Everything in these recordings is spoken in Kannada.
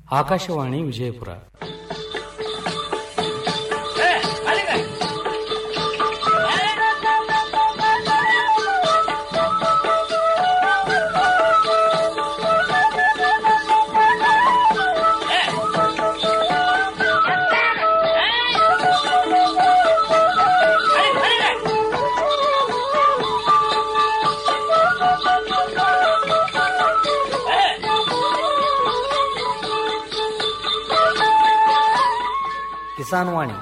ಆಕಾಶವಾಣಿ ವಿಜಯಪುರ ಕಿಸಾನ್ ವಾಣಿ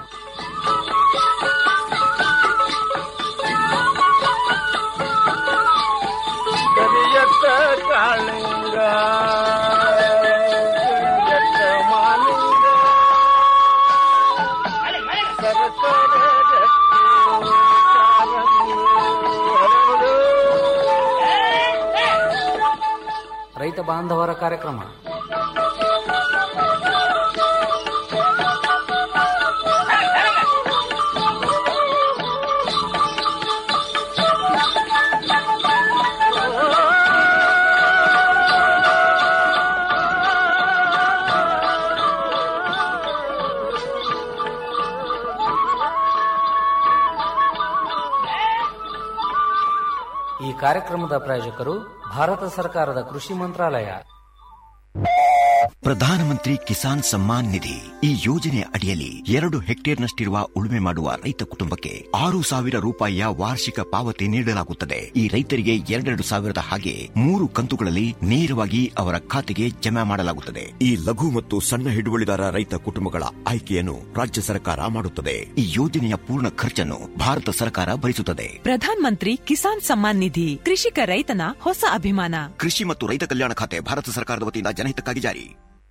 ಕರಿಯತ್ತ ಕಾಳಿಂಗ ಕರಿಯತ್ತ ಮಾಲಿಂಗ ಸರಸರ ರಕ್ತಿ ಕಾರಂಗಿ ಹರಡು. ರೈತ ಬಾಂಧವರ ಕಾರ್ಯಕ್ರಮ ಈ ಕಾರ್ಯಕ್ರಮದ ಪ್ರಾಯೋಜಕರು ಭಾರತ ಸರ್ಕಾರದ ಕೃಷಿ ಮಂತ್ರಾಲಯ ಪ್ರಧಾನಮಂತ್ರಿ ಕಿಸಾನ್ ಸಮ್ಮಾನ್ ನಿಧಿ ಈ ಯೋಜನೆಯ ಅಡಿಯಲ್ಲಿ ಎರಡು ಹೆಕ್ಟೇರ್ನಷ್ಟಿರುವ ಉಳುಮೆ ಮಾಡುವ ರೈತ ಕುಟುಂಬಕ್ಕೆ ಆರು ಸಾವಿರ ರೂಪಾಯಿಯ ವಾರ್ಷಿಕ ಪಾವತಿ ನೀಡಲಾಗುತ್ತದೆ ಈ ರೈತರಿಗೆ ಎರಡೆರಡು ಸಾವಿರದ ಹಾಗೆ ಮೂರು ಕಂತುಗಳಲ್ಲಿ ನೇರವಾಗಿ ಅವರ ಖಾತೆಗೆ ಜಮಾ ಮಾಡಲಾಗುತ್ತದೆ ಈ ಲಘು ಮತ್ತು ಸಣ್ಣ ಹಿಡುವಳಿದಾರ ರೈತ ಕುಟುಂಬಗಳ ಆಯ್ಕೆಯನ್ನು ರಾಜ್ಯ ಸರ್ಕಾರ ಮಾಡುತ್ತದೆ ಈ ಯೋಜನೆಯ ಪೂರ್ಣ ಖರ್ಚನ್ನು ಭಾರತ ಸರ್ಕಾರ ಭರಿಸುತ್ತದೆ ಪ್ರಧಾನ್ ಮಂತ್ರಿ ಕಿಸಾನ್ ಸಮ್ಮಾನ್ ನಿಧಿ ಕೃಷಿಕ ರೈತನ ಹೊಸ ಅಭಿಮಾನ ಕೃಷಿ ಮತ್ತು ರೈತ ಕಲ್ಯಾಣ ಖಾತೆ ಭಾರತ ಸರ್ಕಾರದ ವತಿಯಿಂದ ಜನಹಿತಕ್ಕಾಗಿ ಜಾರಿ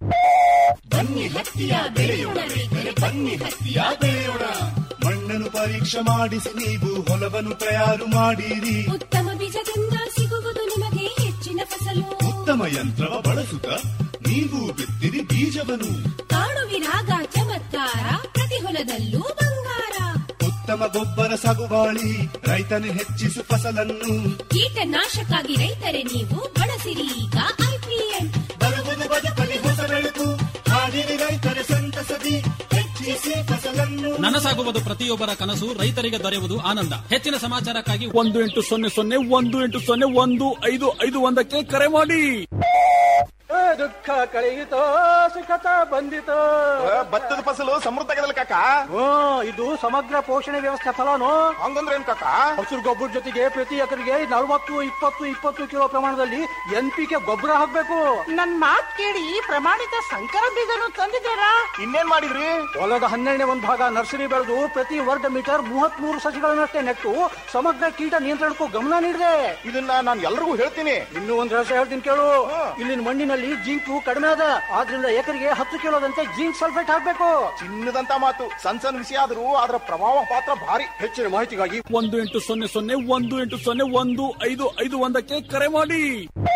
ಮಣ್ಣನ್ನು ಪರೀಕ್ಷೆ ಮಾಡಿಸಿ ನೀವು ಹೊಲವನ್ನು ತಯಾರು ಮಾಡಿರಿ ಉತ್ತಮ ಬೀಜದಿಂದ ಸಿಗುವುದು ನಿಮಗೆ ಹೆಚ್ಚಿನ ಫಸಲು ಉತ್ತಮ ಯಂತ್ರವ ಬಳಸುತ್ತ ನೀವು ಬಿತ್ತಿರಿ ಬೀಜವನ್ನು ಕಾಣುವಿರಾಗ ಚಮತ್ಕಾರ ಪ್ರತಿ ಹೊಲದಲ್ಲೂ ಬಂಗಾರ ಉತ್ತಮ ಗೊಬ್ಬರ ಸಗುಬಾಳಿ ರೈತನು ಹೆಚ್ಚಿಸು ಫಸಲನ್ನು ಕೀಟನಾಶಕ್ಕಾಗಿ ರೈತರೇ ನೀವು ಬಳಸಿರಿ ಈಗ ಐಪಿಎಲ್ ಬರುವುದು ಬದುಕಲಿ ಹೊಸ ಬೆಳಕು ಹಾಡಿರಿ ರೈತರ ಸಂತಸದಿ ಹೆಚ್ಚಿಸಿ ಫಸಲನ್ನು ನನಸಾಗುವುದು ಪ್ರತಿಯೊಬ್ಬರ ಕನಸು ರೈತರಿಗೆ ದೊರೆಯುವುದು ಆನಂದ ಹೆಚ್ಚಿನ ಸಮಾಚಾರಕ್ಕಾಗಿ ಒಂದು ಎಂಟು ಸೊನ್ನೆ ಸೊನ್ನೆ ಒಂದು ಎಂಟು ಸೊನ್ನೆ ಒಂದು ಐದು ಐದು ಒಂದಕ್ಕೆ ಕರೆ ಮಾಡಿ ಏ, ದುಃಖ ಕಳೆಯಿತೋ ಸುಖತ ಬಂದಿತೋ ಭತ್ತದ ಫಸಲು ಸಮೃದ್ಧ ಆಗದಲ್ಲ ಕಾಕ ಹ್ಮ್ ಇದು ಸಮಗ್ರ ಪೋಷಣೆ ವ್ಯವಸ್ಥೆ ಫಲನು ಹಂಗಂದ್ರೆ ಏನ್ ಕಾಕ ಹಸಿರು ಗೊಬ್ಬರ ಜೊತೆಗೆ ಪ್ರತಿ ಎಕರೆಗೆ ನಲವತ್ತು ಇಪ್ಪತ್ತು ಇಪ್ಪತ್ತು ಕಿಲೋ ಪ್ರಮಾಣದಲ್ಲಿ ಎನ್ ಪಿ ಕೆ ಗೊಬ್ಬರ ಹಾಕ್ಬೇಕು ನನ್ ಮಾತ್ ಕೇಳಿ ಪ್ರಮಾಣಿತ ಸಂಕರ ಬೀಜನು ತಂದಿದ್ದೀರಾ ಇನ್ನೇನ್ ಮಾಡಿದ್ರಿ ಹೊಲದ ಹನ್ನೆರಡನೇ ಒಂದು ಭಾಗ ನರ್ಸರಿ ಬೆಳೆದು ಪ್ರತಿ ವರ್ಗ ಮೀಟರ್ ಮೂವತ್ತ್ ಮೂರು ಸಸಿಗಳನ್ನಷ್ಟೇ ನೆಟ್ಟು ಸಮಗ್ರ ಕೀಟ ನಿಯಂತ್ರಣಕ್ಕೂ ಗಮನ ನೀಡಿದೆ ಇದನ್ನ ನಾನು ಎಲ್ರಿಗೂ ಹೇಳ್ತೀನಿ ಇನ್ನೂ ಒಂದ್ ರಹಸ್ಯ ಹೇಳ್ತೀನಿ ಕೇಳು ಇಲ್ಲಿನ ಮಣ್ಣಿನಲ್ಲಿ ಜಿಂಕು ಕಡಿಮೆ ಅದ ಆದ್ರಿಂದ ಎಕರೆಗೆ ಹತ್ತು ಕಿಲೋದಂತೆ ಜಿಂಕ್ ಸಲ್ಫೇಟ್ ಹಾಕ್ಬೇಕು ಚಿನ್ನದಂತ ಮಾತು ಸಣ್ಣ ಸಣ್ಣ ವಿಷಯ ಆದ್ರೂ ಅದರ ಪ್ರಭಾವ ಪಾತ್ರ ಭಾರಿ ಹೆಚ್ಚಿನ ಮಾಹಿತಿಗಾಗಿ ಒಂದು ಎಂಟು ಸೊನ್ನೆ ಸೊನ್ನೆ ಒಂದು ಎಂಟು ಸೊನ್ನೆ ಒಂದು ಐದು ಐದು ಒಂದಕ್ಕೆ ಕರೆ ಮಾಡಿ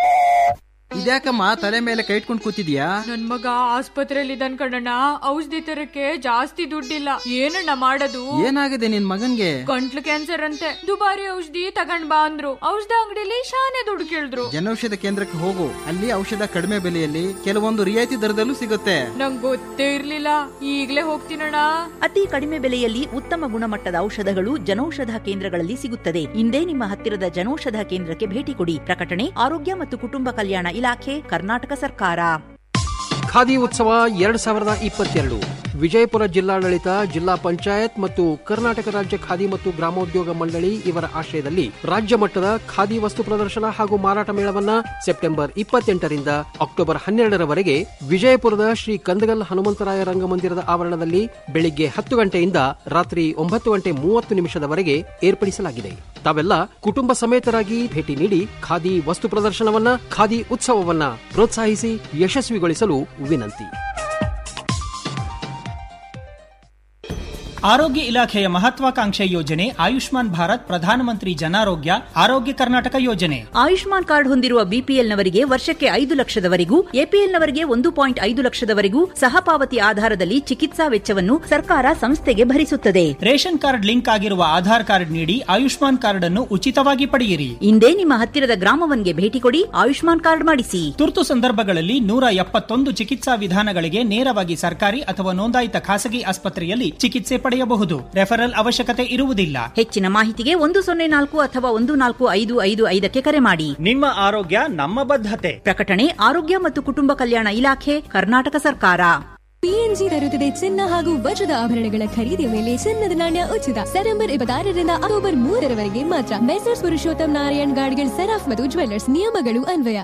ಇದ್ಯಾಕಮ್ಮ ತಲೆ ಮೇಲೆ ಕೈ ಇಟ್ಕೊಂಡು ಕೂತಿದ್ಯಾ ನನ್ ಮಗ ಆಸ್ಪತ್ರೆಯಲ್ಲಿ ಇದ್ದಾನ್ ಕಣಣ್ಣ ಔಷಧಿ ತರಕ್ಕೆ ಜಾಸ್ತಿ ದುಡ್ಡಿಲ್ಲ ಏನಣ್ಣ ಮಾಡೋದು ಏನಾಗಿದೆ ನಿನ್ ಮಗನ್ಗೆ ಗಂಟ್ಲು ಕ್ಯಾನ್ಸರ್ ಅಂತೆ ದುಬಾರಿ ಔಷಧಿ ತಗೊಂಡ್ ಬಾ ಅಂದ್ರು ಔಷಧ ಅಂಗಡಿಲಿ ಶಾನೆ ದುಡ್ಡು ಕೇಳಿದ್ರು ಜನೌಷಧ ಕೇಂದ್ರಕ್ಕೆ ಹೋಗು ಅಲ್ಲಿ ಔಷಧ ಕಡಿಮೆ ಬೆಲೆಯಲ್ಲಿ ಕೆಲವೊಂದು ರಿಯಾಯಿತಿ ದರದಲ್ಲೂ ಸಿಗುತ್ತೆ ನಂಗ್ ಗೊತ್ತೇ ಇರ್ಲಿಲ್ಲ ಈಗ್ಲೇ ಹೋಗ್ತೀನಣ್ಣ ಅತಿ ಕಡಿಮೆ ಬೆಲೆಯಲ್ಲಿ ಉತ್ತಮ ಗುಣಮಟ್ಟದ ಔಷಧಗಳು ಜನೌಷಧ ಕೇಂದ್ರಗಳಲ್ಲಿ ಸಿಗುತ್ತದೆ ಇಂದೇ ನಿಮ್ಮ ಹತ್ತಿರದ ಜನೌಷಧ ಕೇಂದ್ರಕ್ಕೆ ಭೇಟಿ ಕೊಡಿ ಪ್ರಕಟಣೆ ಆರೋಗ್ಯ ಮತ್ತು ಕುಟುಂಬ ಕಲ್ಯಾಣ ಇಲಾಖೆ ಕರ್ನಾಟಕ ಸರ್ಕಾರ ಖಾದಿ ಉತ್ಸವ ಎರಡ್ ಸಾವಿರದ ಇಪ್ಪತ್ತೆರಡು ವಿಜಯಪುರ ಜಿಲ್ಲಾಡಳಿತ ಜಿಲ್ಲಾ ಪಂಚಾಯತ್ ಮತ್ತು ಕರ್ನಾಟಕ ರಾಜ್ಯ ಖಾದಿ ಮತ್ತು ಗ್ರಾಮೋದ್ಯೋಗ ಮಂಡಳಿ ಇವರ ಆಶ್ರಯದಲ್ಲಿ ರಾಜ್ಯ ಮಟ್ಟದ ಖಾದಿ ವಸ್ತು ಪ್ರದರ್ಶನ ಹಾಗೂ ಮಾರಾಟ ಮೇಳವನ್ನ ಸೆಪ್ಟೆಂಬರ್ ಇಪ್ಪತ್ತೆಂಟರಿಂದ ಅಕ್ಟೋಬರ್ ಹನ್ನೆರಡರವರೆಗೆ ವಿಜಯಪುರದ ಶ್ರೀ ಕಂದಗಲ್ ಹನುಮಂತರಾಯ ರಂಗಮಂದಿರದ ಆವರಣದಲ್ಲಿ ಬೆಳಿಗ್ಗೆ ಹತ್ತು ಗಂಟೆಯಿಂದ ರಾತ್ರಿ ಒಂಬತ್ತು ಗಂಟೆ ಮೂವತ್ತು ನಿಮಿಷದವರೆಗೆ ಏರ್ಪಡಿಸಲಾಗಿದೆ ತಾವೆಲ್ಲ ಕುಟುಂಬ ಸಮೇತರಾಗಿ ಭೇಟಿ ನೀಡಿ ಖಾದಿ ವಸ್ತು ಪ್ರದರ್ಶನವನ್ನ ಖಾದಿ ಉತ್ಸವವನ್ನ ಪ್ರೋತ್ಸಾಹಿಸಿ ಯಶಸ್ವಿಗೊಳಿಸಲು ವಿನಂತಿ ಆರೋಗ್ಯ ಇಲಾಖೆಯ ಮಹತ್ವಾಕಾಂಕ್ಷೆ ಯೋಜನೆ ಆಯುಷ್ಮಾನ್ ಭಾರತ್ ಪ್ರಧಾನಮಂತ್ರಿ ಜನಾರೋಗ್ಯ ಆರೋಗ್ಯ ಕರ್ನಾಟಕ ಯೋಜನೆ ಆಯುಷ್ಮಾನ್ ಕಾರ್ಡ್ ಹೊಂದಿರುವ ಬಿಪಿಎಲ್ನವರಿಗೆ ವರ್ಷಕ್ಕೆ ಐದು ಲಕ್ಷದವರೆಗೂ ಎಪಿಎಲ್ನವರಿಗೆ ಒಂದು ಪಾಯಿಂಟ್ ಐದು ಲಕ್ಷದವರೆಗೂ ಸಹಪಾವತಿ ಆಧಾರದಲ್ಲಿ ಚಿಕಿತ್ಸಾ ವೆಚ್ಚವನ್ನು ಸರ್ಕಾರ ಸಂಸ್ಥೆಗೆ ಭರಿಸುತ್ತದೆ ರೇಷನ್ ಕಾರ್ಡ್ ಲಿಂಕ್ ಆಗಿರುವ ಆಧಾರ್ ಕಾರ್ಡ್ ನೀಡಿ ಆಯುಷ್ಮಾನ್ ಕಾರ್ಡ್ ಅನ್ನು ಉಚಿತವಾಗಿ ಪಡೆಯಿರಿ ಇಂದೇ ನಿಮ್ಮ ಹತ್ತಿರದ ಗ್ರಾಮವನ್ಗೆ ಭೇಟಿ ಕೊಡಿ ಆಯುಷ್ಮಾನ್ ಕಾರ್ಡ್ ಮಾಡಿಸಿ ತುರ್ತು ಸಂದರ್ಭಗಳಲ್ಲಿ ನೂರ ಎಪ್ಪತ್ತೊಂದು ಚಿಕಿತ್ಸಾ ವಿಧಾನಗಳಿಗೆ ನೇರವಾಗಿ ಸರ್ಕಾರಿ ಅಥವಾ ನೋಂದಾಯಿತ ಖಾಸಗಿ ಆಸ್ಪತ್ರೆಯಲ್ಲಿ ಚಿಕಿತ್ಸೆ ಪಡೆಯಬಹುದು ರೆಫರಲ್ ಅವಶ್ಯಕತೆ ಇರುವುದಿಲ್ಲ ಹೆಚ್ಚಿನ ಮಾಹಿತಿಗೆ ಒಂದು ಸೊನ್ನೆ ನಾಲ್ಕು ಅಥವಾ ಒಂದು ನಾಲ್ಕು ಐದು ಐದು ಐದಕ್ಕೆ ಕರೆ ಮಾಡಿ ನಿಮ್ಮ ಆರೋಗ್ಯ ನಮ್ಮ ಬದ್ಧತೆ ಪ್ರಕಟಣೆ ಆರೋಗ್ಯ ಮತ್ತು ಕುಟುಂಬ ಕಲ್ಯಾಣ ಇಲಾಖೆ ಕರ್ನಾಟಕ ಸರ್ಕಾರ ಪಿಎನ್ಜಿ ತರುತ್ತದೆ ಚಿನ್ನ ಹಾಗೂ ವಜ್ರದ ಆಭರಣಗಳ ಖರೀದಿಯ ಮೇಲೆ ಚಿನ್ನದ ನಾಣ್ಯ ಉಚಿತ ಸೆಪ್ಟೆಂಬರ್ ಇಪ್ಪತ್ತಾರರಿಂದ ಅಕ್ಟೋಬರ್ ಮೂರರವರೆಗೆ ಮಾತ್ರ ಮೆಸರ್ಸ್ ಪುರುಷೋತ್ತಮ್ ನಾರಾಯಣ್ ಗಾಡ್ಗಿಲ್ ಸೆರಾಫ್ ಮತ್ತು ಜ್ವೆಲ್ಲರ್ಸ್ ನಿಯಮಗಳು ಅನ್ವಯ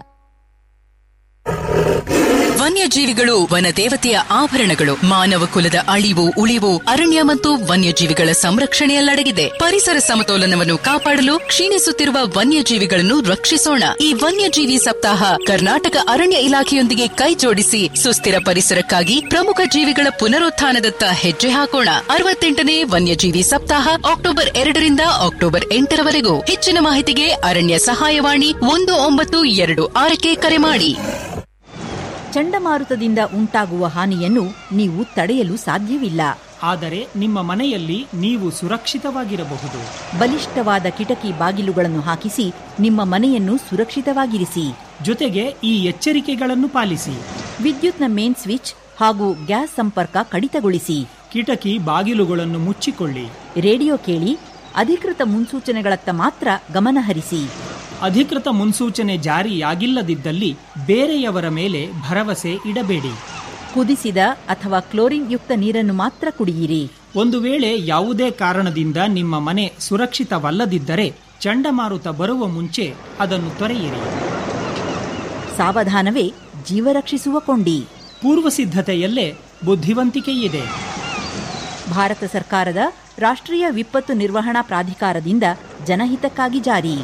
ವನ್ಯಜೀವಿಗಳು ವನದೇವತೆಯ ಆಭರಣಗಳು ಮಾನವ ಕುಲದ ಅಳಿವು ಉಳಿವು ಅರಣ್ಯ ಮತ್ತು ವನ್ಯಜೀವಿಗಳ ಸಂರಕ್ಷಣೆಯಲ್ಲಡಗಿದೆ ಪರಿಸರ ಸಮತೋಲನವನ್ನು ಕಾಪಾಡಲು ಕ್ಷೀಣಿಸುತ್ತಿರುವ ವನ್ಯಜೀವಿಗಳನ್ನು ರಕ್ಷಿಸೋಣ ಈ ವನ್ಯಜೀವಿ ಸಪ್ತಾಹ ಕರ್ನಾಟಕ ಅರಣ್ಯ ಇಲಾಖೆಯೊಂದಿಗೆ ಕೈಜೋಡಿಸಿ ಸುಸ್ಥಿರ ಪರಿಸರಕ್ಕಾಗಿ ಪ್ರಮುಖ ಜೀವಿಗಳ ಪುನರುತ್ಥಾನದತ್ತ ಹೆಜ್ಜೆ ಹಾಕೋಣ ಅರವತ್ತೆಂಟನೇ ವನ್ಯಜೀವಿ ಸಪ್ತಾಹ ಅಕ್ಟೋಬರ್ ಎರಡರಿಂದ ಅಕ್ಟೋಬರ್ ಎಂಟರವರೆಗೂ ಹೆಚ್ಚಿನ ಮಾಹಿತಿಗೆ ಅರಣ್ಯ ಸಹಾಯವಾಣಿ ಒಂದು ಒಂಬತ್ತು ಎರಡು ಆರಕ್ಕೆ ಕರೆ ಮಾಡಿ ಚಂಡಮಾರುತದಿಂದ ಉಂಟಾಗುವ ಹಾನಿಯನ್ನು ನೀವು ತಡೆಯಲು ಸಾಧ್ಯವಿಲ್ಲ ಆದರೆ ನಿಮ್ಮ ಮನೆಯಲ್ಲಿ ನೀವು ಸುರಕ್ಷಿತವಾಗಿರಬಹುದು ಬಲಿಷ್ಠವಾದ ಕಿಟಕಿ ಬಾಗಿಲುಗಳನ್ನು ಹಾಕಿಸಿ ನಿಮ್ಮ ಮನೆಯನ್ನು ಸುರಕ್ಷಿತವಾಗಿರಿಸಿ ಜೊತೆಗೆ ಈ ಎಚ್ಚರಿಕೆಗಳನ್ನು ಪಾಲಿಸಿ ವಿದ್ಯುತ್ನ ಮೇನ್ ಸ್ವಿಚ್ ಹಾಗೂ ಗ್ಯಾಸ್ ಸಂಪರ್ಕ ಕಡಿತಗೊಳಿಸಿ ಕಿಟಕಿ ಬಾಗಿಲುಗಳನ್ನು ಮುಚ್ಚಿಕೊಳ್ಳಿ ರೇಡಿಯೋ ಕೇಳಿ ಅಧಿಕೃತ ಮುನ್ಸೂಚನೆಗಳತ್ತ ಮಾತ್ರ ಗಮನಹರಿಸಿ ಅಧಿಕೃತ ಮುನ್ಸೂಚನೆ ಜಾರಿಯಾಗಿಲ್ಲದಿದ್ದಲ್ಲಿ ಬೇರೆಯವರ ಮೇಲೆ ಭರವಸೆ ಇಡಬೇಡಿ ಕುದಿಸಿದ ಅಥವಾ ಕ್ಲೋರಿನ್ ಯುಕ್ತ ನೀರನ್ನು ಮಾತ್ರ ಕುಡಿಯಿರಿ ಒಂದು ವೇಳೆ ಯಾವುದೇ ಕಾರಣದಿಂದ ನಿಮ್ಮ ಮನೆ ಸುರಕ್ಷಿತವಲ್ಲದಿದ್ದರೆ ಚಂಡಮಾರುತ ಬರುವ ಮುಂಚೆ ಅದನ್ನು ತೊರೆಯಿರಿ ಸಾವಧಾನವೇ ಜೀವ ರಕ್ಷಿಸುವ ಕೊಂಡಿ ಪೂರ್ವ ಸಿದ್ಧತೆಯಲ್ಲೇ ಬುದ್ಧಿವಂತಿಕೆ ಇದೆ ಭಾರತ ಸರ್ಕಾರದ ರಾಷ್ಟ್ರೀಯ ವಿಪತ್ತು ನಿರ್ವಹಣಾ ಪ್ರಾಧಿಕಾರದಿಂದ ಜನಹಿತಕ್ಕಾಗಿ ಜಾರಿ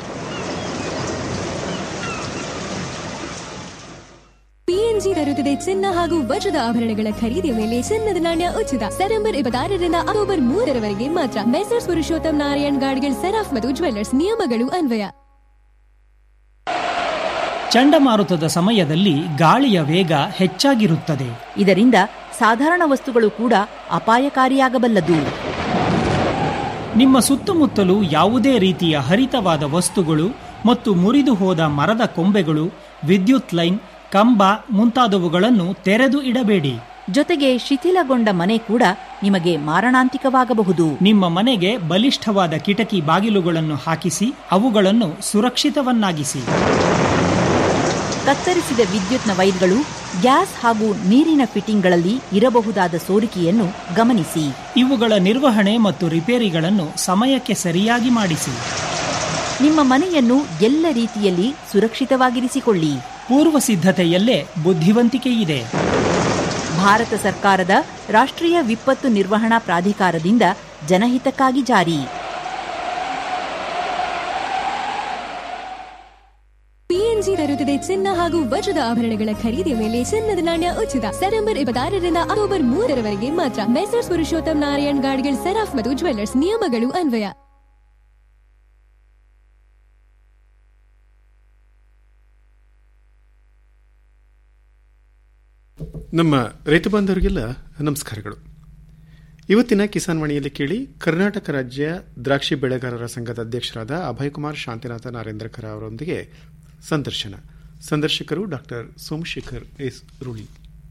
ಪಿಎನ್ಜಿ ತರುತ್ತದೆ ಚಿನ್ನ ಹಾಗೂ ವಜ್ರದ ಆಭರಣಗಳ ಖರೀದಿಯ ಮೇಲೆ ಚಿನ್ನದ ನಾಣ್ಯ ಉಚಿತ ಸೆಪ್ಟೆಂಬರ್ ಇಪ್ಪತ್ತಾರರಿಂದ ಅಕ್ಟೋಬರ್ ಮೂರರವರೆಗೆ ಮಾತ್ರ ಮೆಸರ್ಸ್ ಪುರುಷೋತ್ತಮ್ ನಾರಾಯಣ್ ಗಾಡ್ಗಿಲ್ ಸೆರಾಫ್ ಮತ್ತು ಜ್ವೆಲ್ಲರ್ಸ್ ನಿಯಮಗಳು ಅನ್ವಯ ಚಂಡಮಾರುತದ ಸಮಯದಲ್ಲಿ ಗಾಳಿಯ ವೇಗ ಹೆಚ್ಚಾಗಿರುತ್ತದೆ ಇದರಿಂದ ಸಾಧಾರಣ ವಸ್ತುಗಳು ಕೂಡ ಅಪಾಯಕಾರಿಯಾಗಬಲ್ಲದು ನಿಮ್ಮ ಸುತ್ತಮುತ್ತಲು ಯಾವುದೇ ರೀತಿಯ ಹರಿತವಾದ ವಸ್ತುಗಳು ಮತ್ತು ಮುರಿದು ಹೋದ ಮರದ ಕೊಂಬೆಗಳು ವಿದ್ಯುತ್ ಲೈನ್ ಕಂಬ ಮುಂತಾದವುಗಳನ್ನು ತೆರೆದು ಇಡಬೇಡಿ ಜೊತೆಗೆ ಶಿಥಿಲಗೊಂಡ ಮನೆ ಕೂಡ ನಿಮಗೆ ಮಾರಣಾಂತಿಕವಾಗಬಹುದು ನಿಮ್ಮ ಮನೆಗೆ ಬಲಿಷ್ಠವಾದ ಕಿಟಕಿ ಬಾಗಿಲುಗಳನ್ನು ಹಾಕಿಸಿ ಅವುಗಳನ್ನು ಸುರಕ್ಷಿತವನ್ನಾಗಿಸಿ ಕತ್ತರಿಸಿದ ವಿದ್ಯುತ್ನ ವೈರ್ಗಳು ಗ್ಯಾಸ್ ಹಾಗೂ ನೀರಿನ ಫಿಟ್ಟಿಂಗ್ಗಳಲ್ಲಿ ಇರಬಹುದಾದ ಸೋರಿಕೆಯನ್ನು ಗಮನಿಸಿ ಇವುಗಳ ನಿರ್ವಹಣೆ ಮತ್ತು ರಿಪೇರಿಗಳನ್ನು ಸಮಯಕ್ಕೆ ಸರಿಯಾಗಿ ಮಾಡಿಸಿ ನಿಮ್ಮ ಮನೆಯನ್ನು ಎಲ್ಲ ರೀತಿಯಲ್ಲಿ ಸುರಕ್ಷಿತವಾಗಿರಿಸಿಕೊಳ್ಳಿ ಪೂರ್ವ ಸಿದ್ಧತೆಯಲ್ಲೇ ಬುದ್ಧಿವಂತಿಕೆ ಇದೆ ಭಾರತ ಸರ್ಕಾರದ ರಾಷ್ಟ್ರೀಯ ವಿಪತ್ತು ನಿರ್ವಹಣಾ ಪ್ರಾಧಿಕಾರದಿಂದ ಜನಹಿತಕ್ಕಾಗಿ ಜಾರಿ ಪಿಎನ್ಜಿ ತರುತ್ತದೆ ಚಿನ್ನ ಹಾಗೂ ವಜ್ರದ ಆಭರಣಗಳ ಖರೀದಿಯ ಮೇಲೆ ಚಿನ್ನದ ನಾಣ್ಯ ಉಚಿತ ಸೆಪ್ಟೆಂಬರ್ ಇಪ್ಪತ್ತಾರರಿಂದ ಅಕ್ಟೋಬರ್ ಮೂರರವರೆಗೆ ಮಾತ್ರ ಮೆಸರ್ಸ್ ಪುರುಷೋತ್ತಮ್ ನಾರಾಯಣ್ ಗಾಡ್ಗಿಲ್ ಸೆರಾಫ್ ಮತ್ತು ಜ್ವೆಲ್ಲರ್ಸ್ ನಿಯಮಗಳು ಅನ್ವಯ ನಮ್ಮ ರೈತ ಬಾಂಧವರಿಗೆಲ್ಲ ನಮಸ್ಕಾರಗಳು ಇವತ್ತಿನ ಕಿಸಾನ್ ವಾಣಿಯಲ್ಲಿ ಕೇಳಿ ಕರ್ನಾಟಕ ರಾಜ್ಯ ದ್ರಾಕ್ಷಿ ಬೆಳೆಗಾರರ ಸಂಘದ ಅಧ್ಯಕ್ಷರಾದ ಅಭಯ್ ಕುಮಾರ್ ಶಾಂತಿನಾಥ ನಾರೇಂದ್ರ ಖರ ಅವರೊಂದಿಗೆ ಸಂದರ್ಶನ ಸಂದರ್ಶಕರು ಡಾಕ್ಟರ್ ಸೋಮಶೇಖರ್ ಎಸ್ ರೂಳಿ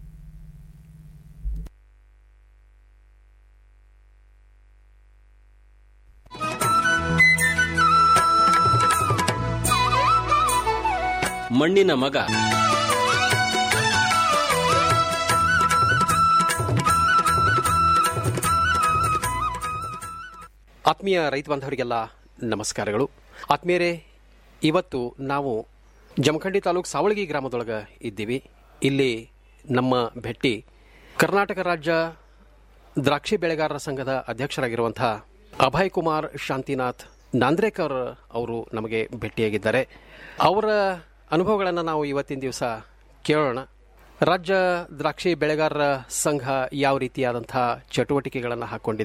ಮಣ್ಣಿನ ಮಗ ಆತ್ಮೀಯ ರೈತ ಬಾಂಧವರಿಗೆಲ್ಲ ನಮಸ್ಕಾರಗಳು ಆತ್ಮೀಯರೇ ಇವತ್ತು ನಾವು ಜಮಖಂಡಿ ತಾಲೂಕು ಸಾವಳಗಿ ಗ್ರಾಮದೊಳಗೆ ಇದ್ದೀವಿ ಇಲ್ಲಿ ನಮ್ಮ ಭೇಟಿ ಕರ್ನಾಟಕ ರಾಜ್ಯ ದ್ರಾಕ್ಷಿ ಬೆಳೆಗಾರರ ಸಂಘದ ಅಧ್ಯಕ್ಷರಾಗಿರುವಂಥ ಅಭಯ್ ಕುಮಾರ್ ಶಾಂತಿನಾಥ್ ನಾಂದ್ರೇಕರ್ ಅವರು ನಮಗೆ ಭೇಟಿಯಾಗಿದ್ದಾರೆ ಅವರ ಅನುಭವಗಳನ್ನು ನಾವು ಇವತ್ತಿನ ದಿವಸ ಕೇಳೋಣ ರಾಜ್ಯ ದ್ರಾಕ್ಷಿ ಬೆಳೆಗಾರರ ಸಂಘ ಯಾವ ರೀತಿಯಾದಂಥ ಚಟುವಟಿಕೆಗಳನ್ನು ಹಾಕ್ಕೊಂಡಿದೆ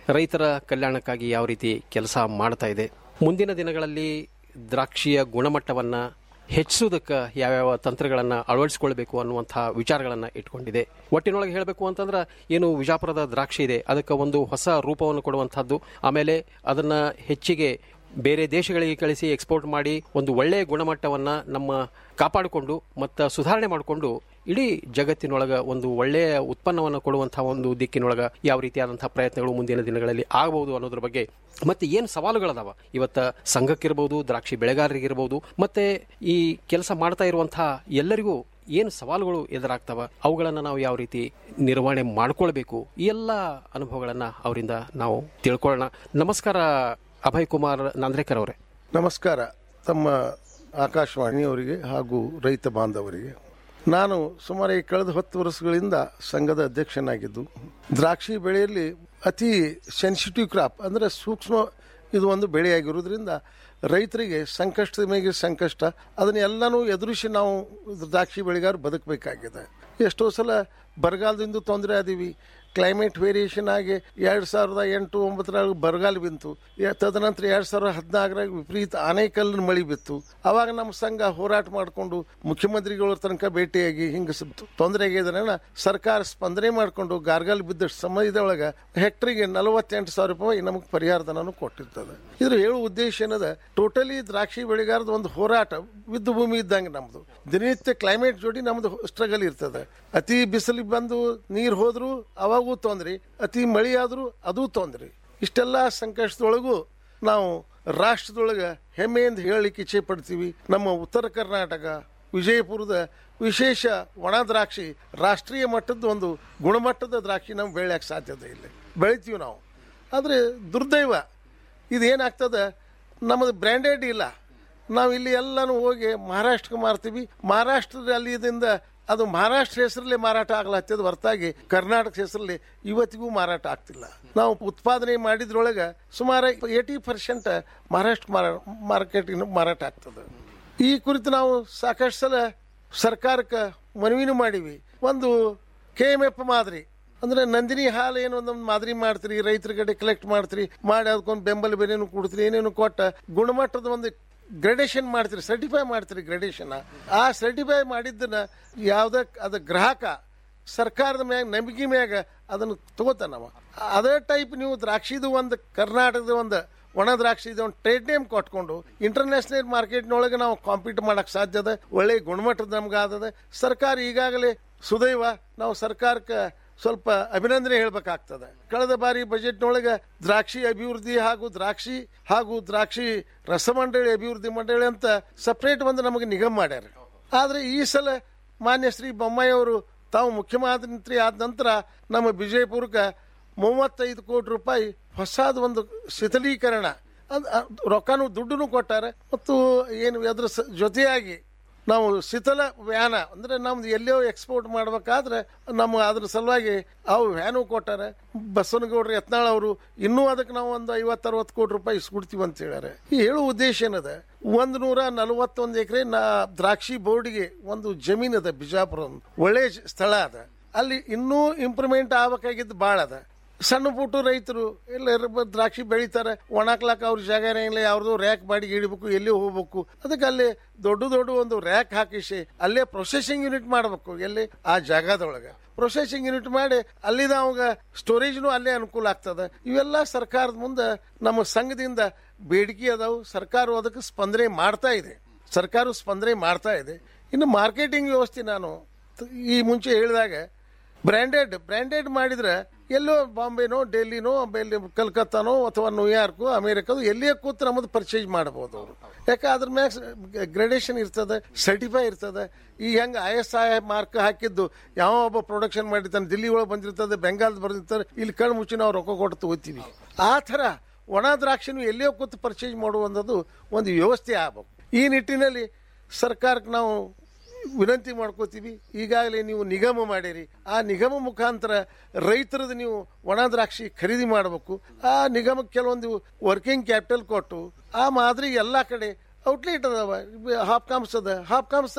ರೈತರ ಕಲ್ಯಾಣಕ್ಕಾಗಿ ಯಾವ ರೀತಿ ಕೆಲಸ ಮಾಡ್ತಾ ಇದೆ ಮುಂದಿನ ದಿನಗಳಲ್ಲಿ ದ್ರಾಕ್ಷಿಯ ಗುಣಮಟ್ಟವನ್ನ ಹೆಚ್ಚಿಸುವುದಕ್ಕೆ ಯಾವ್ಯಾವ ತಂತ್ರಗಳನ್ನು ಅಳವಡಿಸಿಕೊಳ್ಬೇಕು ಅನ್ನುವಂತಹ ವಿಚಾರಗಳನ್ನು ಇಟ್ಕೊಂಡಿದೆ ಒಟ್ಟಿನೊಳಗೆ ಹೇಳಬೇಕು ಅಂತಂದ್ರೆ ಏನು ವಿಜಾಪುರದ ದ್ರಾಕ್ಷಿ ಇದೆ ಅದಕ್ಕೆ ಒಂದು ಹೊಸ ರೂಪವನ್ನು ಕೊಡುವಂತಹದ್ದು ಆಮೇಲೆ ಅದನ್ನ ಹೆಚ್ಚಿಗೆ ಬೇರೆ ದೇಶಗಳಿಗೆ ಕಳಿಸಿ ಎಕ್ಸ್ಪೋರ್ಟ್ ಮಾಡಿ ಒಂದು ಒಳ್ಳೆಯ ಗುಣಮಟ್ಟವನ್ನ ನಮ್ಮ ಕಾಪಾಡಿಕೊಂಡು ಮತ್ತು ಸುಧಾರಣೆ ಮಾಡಿಕೊಂಡು ಇಡೀ ಜಗತ್ತಿನೊಳಗ ಒಂದು ಒಳ್ಳೆಯ ಉತ್ಪನ್ನವನ್ನು ಕೊಡುವಂತಹ ಒಂದು ದಿಕ್ಕಿನೊಳಗ ಯಾವ ರೀತಿಯಾದಂತಹ ಪ್ರಯತ್ನಗಳು ಮುಂದಿನ ದಿನಗಳಲ್ಲಿ ಆಗಬಹುದು ಅನ್ನೋದ್ರ ಬಗ್ಗೆ ಮತ್ತೆ ಏನು ಸವಾಲುಗಳದಾವ ಇವತ್ತ ಸಂಘಕ್ಕಿರಬಹುದು ದ್ರಾಕ್ಷಿ ಬೆಳೆಗಾರರಿಗಿರಬಹುದು ಮತ್ತೆ ಈ ಕೆಲಸ ಮಾಡ್ತಾ ಇರುವಂತಹ ಎಲ್ಲರಿಗೂ ಏನು ಸವಾಲುಗಳು ಎದುರಾಗ್ತವ ಅವುಗಳನ್ನು ನಾವು ಯಾವ ರೀತಿ ನಿರ್ವಹಣೆ ಮಾಡ್ಕೊಳ್ಬೇಕು ಈ ಎಲ್ಲ ಅನುಭವಗಳನ್ನ ಅವರಿಂದ ನಾವು ತಿಳ್ಕೊಳ್ಳೋಣ ನಮಸ್ಕಾರ ಅಭಯ್ ಕುಮಾರ್ ನಾಂದ್ರೇಕರ್ ಅವರೇ ನಮಸ್ಕಾರ ತಮ್ಮ ಆಕಾಶವಾಣಿಯವರಿಗೆ ಹಾಗೂ ರೈತ ಬಾಂಧವರಿಗೆ ನಾನು ಸುಮಾರು ಈ ಕಳೆದ ಹತ್ತು ವರ್ಷಗಳಿಂದ ಸಂಘದ ಅಧ್ಯಕ್ಷನಾಗಿದ್ದು ದ್ರಾಕ್ಷಿ ಬೆಳೆಯಲ್ಲಿ ಅತಿ ಸೆನ್ಸಿಟಿವ್ ಕ್ರಾಪ್ ಅಂದರೆ ಸೂಕ್ಷ್ಮ ಇದು ಒಂದು ಬೆಳೆಯಾಗಿರೋದ್ರಿಂದ ರೈತರಿಗೆ ಸಂಕಷ್ಟದ ಮೇಲೆ ಸಂಕಷ್ಟ ಅದನ್ನೆಲ್ಲನೂ ಎದುರಿಸಿ ನಾವು ದ್ರಾಕ್ಷಿ ಬೆಳೆಗಾರ ಬದುಕಬೇಕಾಗಿದೆ ಎಷ್ಟೋ ಸಲ ಬರಗಾಲದಿಂದ ತೊಂದರೆ ಆದೀವಿ ಕ್ಲೈಮೇಟ್ ವೇರಿಯೇಷನ್ ಆಗಿ ಎರಡು ಸಾವಿರದ ಎಂಟು ಒಂಬತ್ತರಾಗ ಬರಗಾಲ ಬಿತ್ತು ಎ- ತದನಂತರ ಎರಡು ಸಾವಿರದ ಹದಿನಾಲ್ಕರಾಗ ವಿಪರೀತ ಆನೇಕಲ್ಲಿನ ಮಳೆ ಬಿತ್ತು ಅವಾಗ ನಮ್ಮ ಸಂಘ ಹೋರಾಟ ಮಾಡಿಕೊಂಡು ಮುಖ್ಯಮಂತ್ರಿಗಳ ತನಕ ಭೇಟಿಯಾಗಿ ಹಿಂಗೆ ತೊಂದರೆ ಆಗಿದ್ರೆ ಸರ್ಕಾರ ಸ್ಪಂದನೆ ಮಾಡಿಕೊಂಡು ಗಾರ್ಗಾಲ್ ಬಿದ್ದ ಸಮಯದೊಳಗೆ ಹೆಕ್ಟರಿಗೆ ನಲವತ್ತೆಂಟು ಸಾವಿರ ರೂಪಾಯಿ ನಮಗೆ ಪರಿಹಾರ ಧನನು ಕೊಟ್ಟಿರ್ತದೆ ಇದ್ರ ಹೇಳುವ ಉದ್ದೇಶ ಏನದ ಟೋಟಲಿ ದ್ರಾಕ್ಷಿ ಬೆಳೆಗಾರದ ಒಂದು ಹೋರಾಟ ವಿದ್ದ ಭೂಮಿ ಇದ್ದಂಗೆ ನಮ್ದು ದಿನನಿತ್ಯ ಕ್ಲೈಮೇಟ್ ಜೋಡಿ ನಮ್ದು ಸ್ಟ್ರಗಲ್ ಇರ್ತದೆ ಅತಿ ಬಿಸಿಲಿಗೆ ಬಂದು ನೀರು ಹೋದ್ರು ಅವಾಗೂ ತೊಂದ್ರೆ ಅತಿ ಮಳೆ ಆದ್ರೂ ಅದೂ ತೊಂದ್ರೆ ಇಷ್ಟೆಲ್ಲ ಸಂಕಷ್ಟದೊಳಗೂ ನಾವು ರಾಷ್ಟ್ರದೊಳಗೆ ಹೆಮ್ಮೆಯಿಂದ ಹೇಳಲಿಕ್ಕೆ ಇಚ್ಛೆ ಪಡ್ತೀವಿ ನಮ್ಮ ಉತ್ತರ ಕರ್ನಾಟಕ ವಿಜಯಪುರದ ವಿಶೇಷ ಒಣ ದ್ರಾಕ್ಷಿ ರಾಷ್ಟ್ರೀಯ ಮಟ್ಟದ ಒಂದು ಗುಣಮಟ್ಟದ ದ್ರಾಕ್ಷಿ ನಮ್ಗೆ ಬೆಳೆಯಕ್ಕೆ ಸಾಧ್ಯತೆ ಇಲ್ಲ ಬೆಳಿತೀವಿ ನಾವು ಆದರೆ ದುರ್ದೈವ ಇದೇನಾಗ್ತದೆ ನಮ್ಮದು ಬ್ರ್ಯಾಂಡೆಡ್ ಇಲ್ಲ ನಾವು ಇಲ್ಲಿ ಎಲ್ಲನೂ ಹೋಗಿ ಮಹಾರಾಷ್ಟ್ರಕ್ಕೆ ಮಾರ್ತೀವಿ ಮಹಾರಾಷ್ಟ್ರದಲ್ಲಿ ಇದರಿಂದ ಅದು ಮಹಾರಾಷ್ಟ್ರ ಹೆಸರಲ್ಲಿ ಮಾರಾಟ ಆಗ್ಲತ್ತದ ಹೊರತಾಗಿ ಕರ್ನಾಟಕ ಹೆಸರಲ್ಲಿ ಇವತ್ತಿಗೂ ಮಾರಾಟ ಆಗ್ತಿಲ್ಲ ನಾವು ಉತ್ಪಾದನೆ ಮಾಡಿದ್ರೊಳಗೆ ಸುಮಾರು ಏಯ್ಟಿ ಪರ್ಸೆಂಟ್ ಮಹಾರಾಷ್ಟ್ರ ಮಾರ್ಕೆಟಿನ ಮಾರಾಟ ಆಗ್ತದೆ ಈ ಕುರಿತು ನಾವು ಸಾಕಷ್ಟು ಸಲ ಸರ್ಕಾರಕ್ಕೆ ಮನವಿನೂ ಮಾಡೀವಿ ಒಂದು ಕೆ ಎಮ್ ಎಫ್ ಮಾದರಿ ಅಂದ್ರೆ ನಂದಿನಿ ಹಾಲು ಏನೋ ಒಂದೊಂದು ಮಾದರಿ ಮಾಡ್ತೀರಿ ರೈತರ ಕಡೆ ಕಲೆಕ್ಟ್ ಮಾಡ್ತೀರಿ ಮಾಡಿ ಅದಕ್ಕೊಂದು ಬೆಂಬಲ ಬೆಲೆನೂ ಕೊಡ್ತೀರಿ ಏನೇನು ಕೊಟ್ಟ ಗುಣಮಟ್ಟದ ಒಂದು ಗ್ರೇಡೇಷನ್ ಮಾಡ್ತೀರಿ ಸರ್ಟಿಫೈ ಮಾಡ್ತೀರಿ ಗ್ರೇಡೇಷನ್ ಆ ಸರ್ಟಿಫೈ ಮಾಡಿದ್ದನ್ನ ಯಾವ್ದ ಅದ ಗ್ರಾಹಕ ಸರ್ಕಾರದ ಮ್ಯಾಗ ನಂಬಿಕೆ ಮ್ಯಾಗ ಅದನ್ನು ತಗೋತಾನವ ಅದೇ ಟೈಪ್ ನೀವು ದ್ರಾಕ್ಷಿದು ಒಂದು ಕರ್ನಾಟಕದ ಒಂದು ಒಣ ದ್ರಾಕ್ಷಿ ಒಂದು ಟ್ರೇಡ್ ನೇಮ್ ಕೊಟ್ಕೊಂಡು ಇಂಟರ್ನ್ಯಾಷನಲ್ ಮಾರ್ಕೆಟ್ನೊಳಗೆ ನಾವು ಕಾಂಪೀಟ್ ಮಾಡಕ್ ಸಾಧ್ಯ ಅದ ಒಳ್ಳೆ ಗುಣಮಟ್ಟದ ನಮ್ಗೆ ಆದದ ಸರ್ಕಾರ ಈಗಾಗಲೇ ಸುದೈವ ನಾವು ಸರ್ಕಾರಕ್ಕೆ ಸ್ವಲ್ಪ ಅಭಿನಂದನೆ ಹೇಳ್ಬೇಕಾಗ್ತದೆ ಕಳೆದ ಬಾರಿ ಬಜೆಟ್ನೊಳಗೆ ದ್ರಾಕ್ಷಿ ಅಭಿವೃದ್ಧಿ ಹಾಗೂ ದ್ರಾಕ್ಷಿ ಹಾಗೂ ದ್ರಾಕ್ಷಿ ರಸಮಂಡಳಿ ಅಭಿವೃದ್ಧಿ ಮಂಡಳಿ ಅಂತ ಸಪ್ರೇಟ್ ಒಂದು ನಮಗೆ ನಿಗಮ ಮಾಡ್ಯಾರ ಆದ್ರೆ ಈ ಸಲ ಮಾನ್ಯ ಶ್ರೀ ಬೊಮ್ಮಾಯಿ ಅವರು ತಾವು ಮುಖ್ಯಮಂತ್ರಿ ಆದ ನಂತರ ನಮ್ಮ ವಿಜಯಪುರಕ್ಕೆ ಮೂವತ್ತೈದು ಕೋಟಿ ರೂಪಾಯಿ ಹೊಸದು ಒಂದು ಶಿಥಲೀಕರಣ ಅದ್- ಅದ್ ರೊಕ್ಕನೂ ದುಡ್ಡನ್ನು ಕೊಟ್ಟಾರೆ ಮತ್ತು ಏನು ಅದ್ರ ಸ- ಜೊತೆಯಾಗಿ ನಾವು ಶೀತಲ ವ್ಯಾನ ಅಂದ್ರೆ ನಮ್ದು ಎಲ್ಲೋ ಎಕ್ಸ್ಪೋರ್ಟ್ ಮಾಡ್ಬೇಕಾದ್ರೆ ನಮ್ಮ ಅದ್ರ ಸಲುವಾಗಿ ಅವು ವ್ಯಾನು ಕೊಟ್ಟಾರೆ ಬಸವನಗೌಡ್ರ ಯತ್ನಾಳ್ ಅವರು ಇನ್ನೂ ಅದಕ್ಕೆ ನಾವು ಒಂದು ಐವತ್ತರವತ್ತು ಕೋಟಿ ರೂಪಾಯಿ ಇಸ್ಕೊಡ್ತೀವಿ ಅಂತ ಹೇಳ್ಯಾರೆ ಈ ಹೇಳುವ ಉದ್ದೇಶ ಏನದ ಒಂದು ನೂರ ನಲವತ್ತೊಂದು ಎಕರೆ ನಾ ದ್ರಾಕ್ಷಿ ಬೋರ್ಡ್ಗೆ ಒಂದು ಜಮೀನ್ ಅದ ಬಿಜಾಪುರ ಒಂದು ಒಳ್ಳೆ ಜ- ಸ್ಥಳ ಅದ ಅಲ್ಲಿ ಇನ್ನೂ ಇಂಪ್ರೂವ್ಮೆಂಟ್ ಆಗ್ಬೇಕಾಗಿದ್ದು ಭಾಳ ಅದ ಸಣ್ಣ ಪುಟ್ಟ ರೈತರು ಎಲ್ಲ ರ- ದ್ರಾಕ್ಷಿ ಬೆಳಿತಾರೆ ಒಣಾಕ್ಲಾಕ ಅವ್ರ ಜಾಗನೇ ಇಲ್ಲ ಯಾವ್ದು ರ್ಯಾಕ್ ಬಾಡಿಗೆ ಇಡಬೇಕು ಎಲ್ಲಿ ಹೋಗ್ಬೇಕು ಅದಕ್ಕೆ ಅಲ್ಲಿ ದೊಡ್ಡ ದೊಡ್ಡ ಒಂದು ರ್ಯಾಕ್ ಹಾಕಿಸಿ ಅಲ್ಲೇ ಪ್ರೊಸೆಸಿಂಗ್ ಯೂನಿಟ್ ಮಾಡಬೇಕು ಎಲ್ಲಿ ಆ ಜಾಗದೊಳಗೆ ಪ್ರೊಸೆಸಿಂಗ್ ಯೂನಿಟ್ ಮಾಡಿ ಅಲ್ಲಿದ ಅವಾಗ ಸ್ಟೋರೇಜ್ನು ಅಲ್ಲೇ ಅನುಕೂಲ ಆಗ್ತದೆ ಇವೆಲ್ಲ ಸರ್ಕಾರದ ಮುಂದೆ ನಮ್ಮ ಸಂಘದಿಂದ ಬೇಡಿಕೆ ಅದಾವು ಸರ್ಕಾರ ಅದಕ್ಕೆ ಸ್ಪಂದನೆ ಮಾಡ್ತಾ ಇದೆ ಸರ್ಕಾರ ಸ್ಪಂದನೆ ಮಾಡ್ತಾ ಇದೆ ಇನ್ನು ಮಾರ್ಕೆಟಿಂಗ್ ವ್ಯವಸ್ಥೆ ನಾನು ತ- ಈ ಮುಂಚೆ ಹೇಳಿದಾಗ ಬ್ರ್ಯಾಂಡೆಡ್ ಬ್ರ್ಯಾಂಡೆಡ್ ಮಾಡಿದ್ರೆ ಎಲ್ಲೋ ಬಾಂಬೆನೋ ಡೆಲ್ಲಿನೋ ಬೆಲ್ಲಿ ಕಲ್ಕತ್ತಾನೋ ಅಥವಾ ನ್ಯೂಯಾರ್ಕು ಅಮೇರಿಕದು ಎಲ್ಲಿಯೇ ಕೂತು ನಮ್ಮದು ಪರ್ಚೇಸ್ ಮಾಡಬಹುದು ಅವರು ಯಾಕೆ ಅದ್ರ ಮ್ಯಾಗ ಗ್ರೇಡೇಷನ್ ಇರ್ತದೆ ಸರ್ಟಿಫೈ ಇರ್ತದೆ ಈ ಹೆಂಗೆ ಐ ಎಸ್ ಐ ಮಾರ್ಕ್ ಹಾಕಿದ್ದು ಯಾವ ಒಬ್ಬ ಪ್ರೊಡಕ್ಷನ್ ಮಾಡಿರ್ತಾನೆ ದಿಲ್ಲಿ ಒಳಗೆ ಬಂದಿರ್ತದೆ ಬೆಂಗಾಲ್ ಬಂದಿರ್ತಾರೆ ಇಲ್ಲಿ ಕಣ್ಣು ಮುಚ್ಚಿ ನಾವು ರೊಕ್ಕ ಕೊಟ್ಟು ತಗೋತೀವಿ ಆ ಥರ ಒಣ ದ್ರಾಕ್ಷಿನೂ ಎಲ್ಲಿಯೋ ಕೂತು ಪರ್ಚೇಸ್ ಮಾಡುವಂಥದ್ದು ಒಂದು ವ್ಯವಸ್ಥೆ ಆಗಬೇಕು ಈ ನಿಟ್ಟಿನಲ್ಲಿ ಸರ್ಕಾರಕ್ಕೆ ನಾವು ವಿನಂತಿ ಮಾಡ್ಕೋತೀವಿ ಈಗಾಗಲೇ ನೀವು ನಿಗಮ ಮಾಡಿರಿ ಆ ನಿಗಮ ಮುಖಾಂತರ ರೈತರದ್ದು ನೀವು ಒಣ ದ್ರಾಕ್ಷಿ ಖರೀದಿ ಮಾಡಬೇಕು ಆ ನಿಗಮಕ್ಕೆ ಕೆಲವೊಂದು ವರ್ಕಿಂಗ್ ಕ್ಯಾಪಿಟಲ್ ಕೊಟ್ಟು ಆ ಮಾದರಿ ಎಲ್ಲ ಕಡೆ ಔಟ್ಲೆಟ್ ಅದಾವ ಹಾಪ್ ಕಾಮ್ಸ್ ಅದ ಹಾಪ್ ಕಾಮ್ಸ್ ಅವರು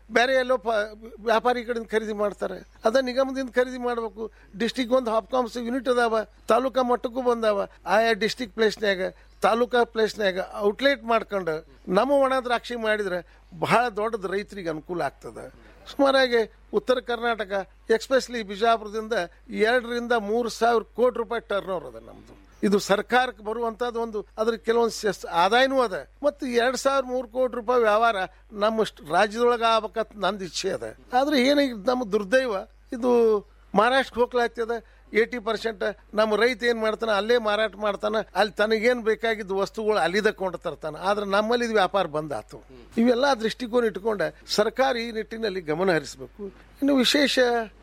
ಬೇರೆ ಎಲ್ಲೋ ಪ ವ್ಯಾಪಾರಿ ಕಡೆಯಿಂದ ಖರೀದಿ ಮಾಡ್ತಾರೆ ಅದ ನಿಗಮದಿಂದ ಖರೀದಿ ಮಾಡಬೇಕು ಡಿಸ್ಟಿಕ್ ಒಂದು ಹಾಪ್ಕಾಮ್ಸ್ ಯೂನಿಟ್ ಅದಾವ ತಾಲೂಕಾ ಮಟ್ಟಕ್ಕೂ ಬಂದಾವ ಆಯಾ ಡಿಸ್ಟಿಕ್ ಪ್ಲೇಸ್ನ್ಯಾಗ ತಾಲೂಕಾ ಪ್ಲೇಸ್ನ್ಯಾಗ ಔಟ್ಲೆಟ್ ಮಾಡ್ಕೊಂಡು ನಮ್ಮ ಒಣ ದ್ರಾಕ್ಷಿ ಮಾಡಿದ್ರೆ ಬಹಳ ದೊಡ್ಡದು ರೈತರಿಗೆ ಅನುಕೂಲ ಆಗ್ತದೆ ಸುಮಾರಾಗಿ ಉತ್ತರ ಕರ್ನಾಟಕ ಎಕ್ಸ್ಪೆಷಲಿ ಬಿಜಾಪುರದಿಂದ ಎರಡರಿಂದ ಮೂರು ಸಾವಿರ ಕೋಟಿ ರೂಪಾಯಿ ಟರ್ನ್ ಓವರ್ ಅದ ನಮ್ದು ಇದು ಸರ್ಕಾರಕ್ಕೆ ಬರುವಂತದ್ದು ಒಂದು ಅದ್ರ ಕೆಲವೊಂದು ಸೆಸ್- ಆದಾಯನೂ ಅದ ಮತ್ತು ಎರಡ್ ಸಾವಿರ ಮೂರು ಕೋಟಿ ರೂಪಾಯಿ ವ್ಯವಹಾರ ನಮ್ಮ ಸ್ಟ್- ರಾಜ್ಯದೊಳಗೆ ಆಗ್ಬೇಕಂತ ನಂದು ಇಚ್ಛೆ ಅದ ಆದ್ರೆ ಏನಾಗಿ ನಮ್ಮ ದುರ್ದೈವ ಇದು ಮಹಾರಾಷ್ಟ್ರಕ್ಕೆ ಹೋಗ್ಲಾಗ್ತದ ಏಯ್ಟಿ ಪರ್ಸೆಂಟ್ ನಮ್ಮ ರೈತ ಏನ್ ಮಾಡ್ತಾನ ಅಲ್ಲೇ ಮಾರಾಟ ಮಾಡ್ತಾನ ಅಲ್ಲಿ ತನಗೇನ್ ಬೇಕಾಗಿದ್ದ ವಸ್ತುಗಳು ಅಲ್ಲಿದ ಕೊಂಡು ತರ್ತಾನ ಆದ್ರೆ ನಮ್ಮಲ್ಲಿ ಇದು ವ್ಯಾಪಾರ ಬಂದ್ ಆತು ಇವೆಲ್ಲ ದೃಷ್ಟಿಕೋನ ಇಟ್ಕೊಂಡ ಸರ್ಕಾರ ಈ ನಿಟ್ಟಿನಲ್ಲಿ ಗಮನ ಹರಿಸಬೇಕು ಇನ್ನು ವಿಶೇಷ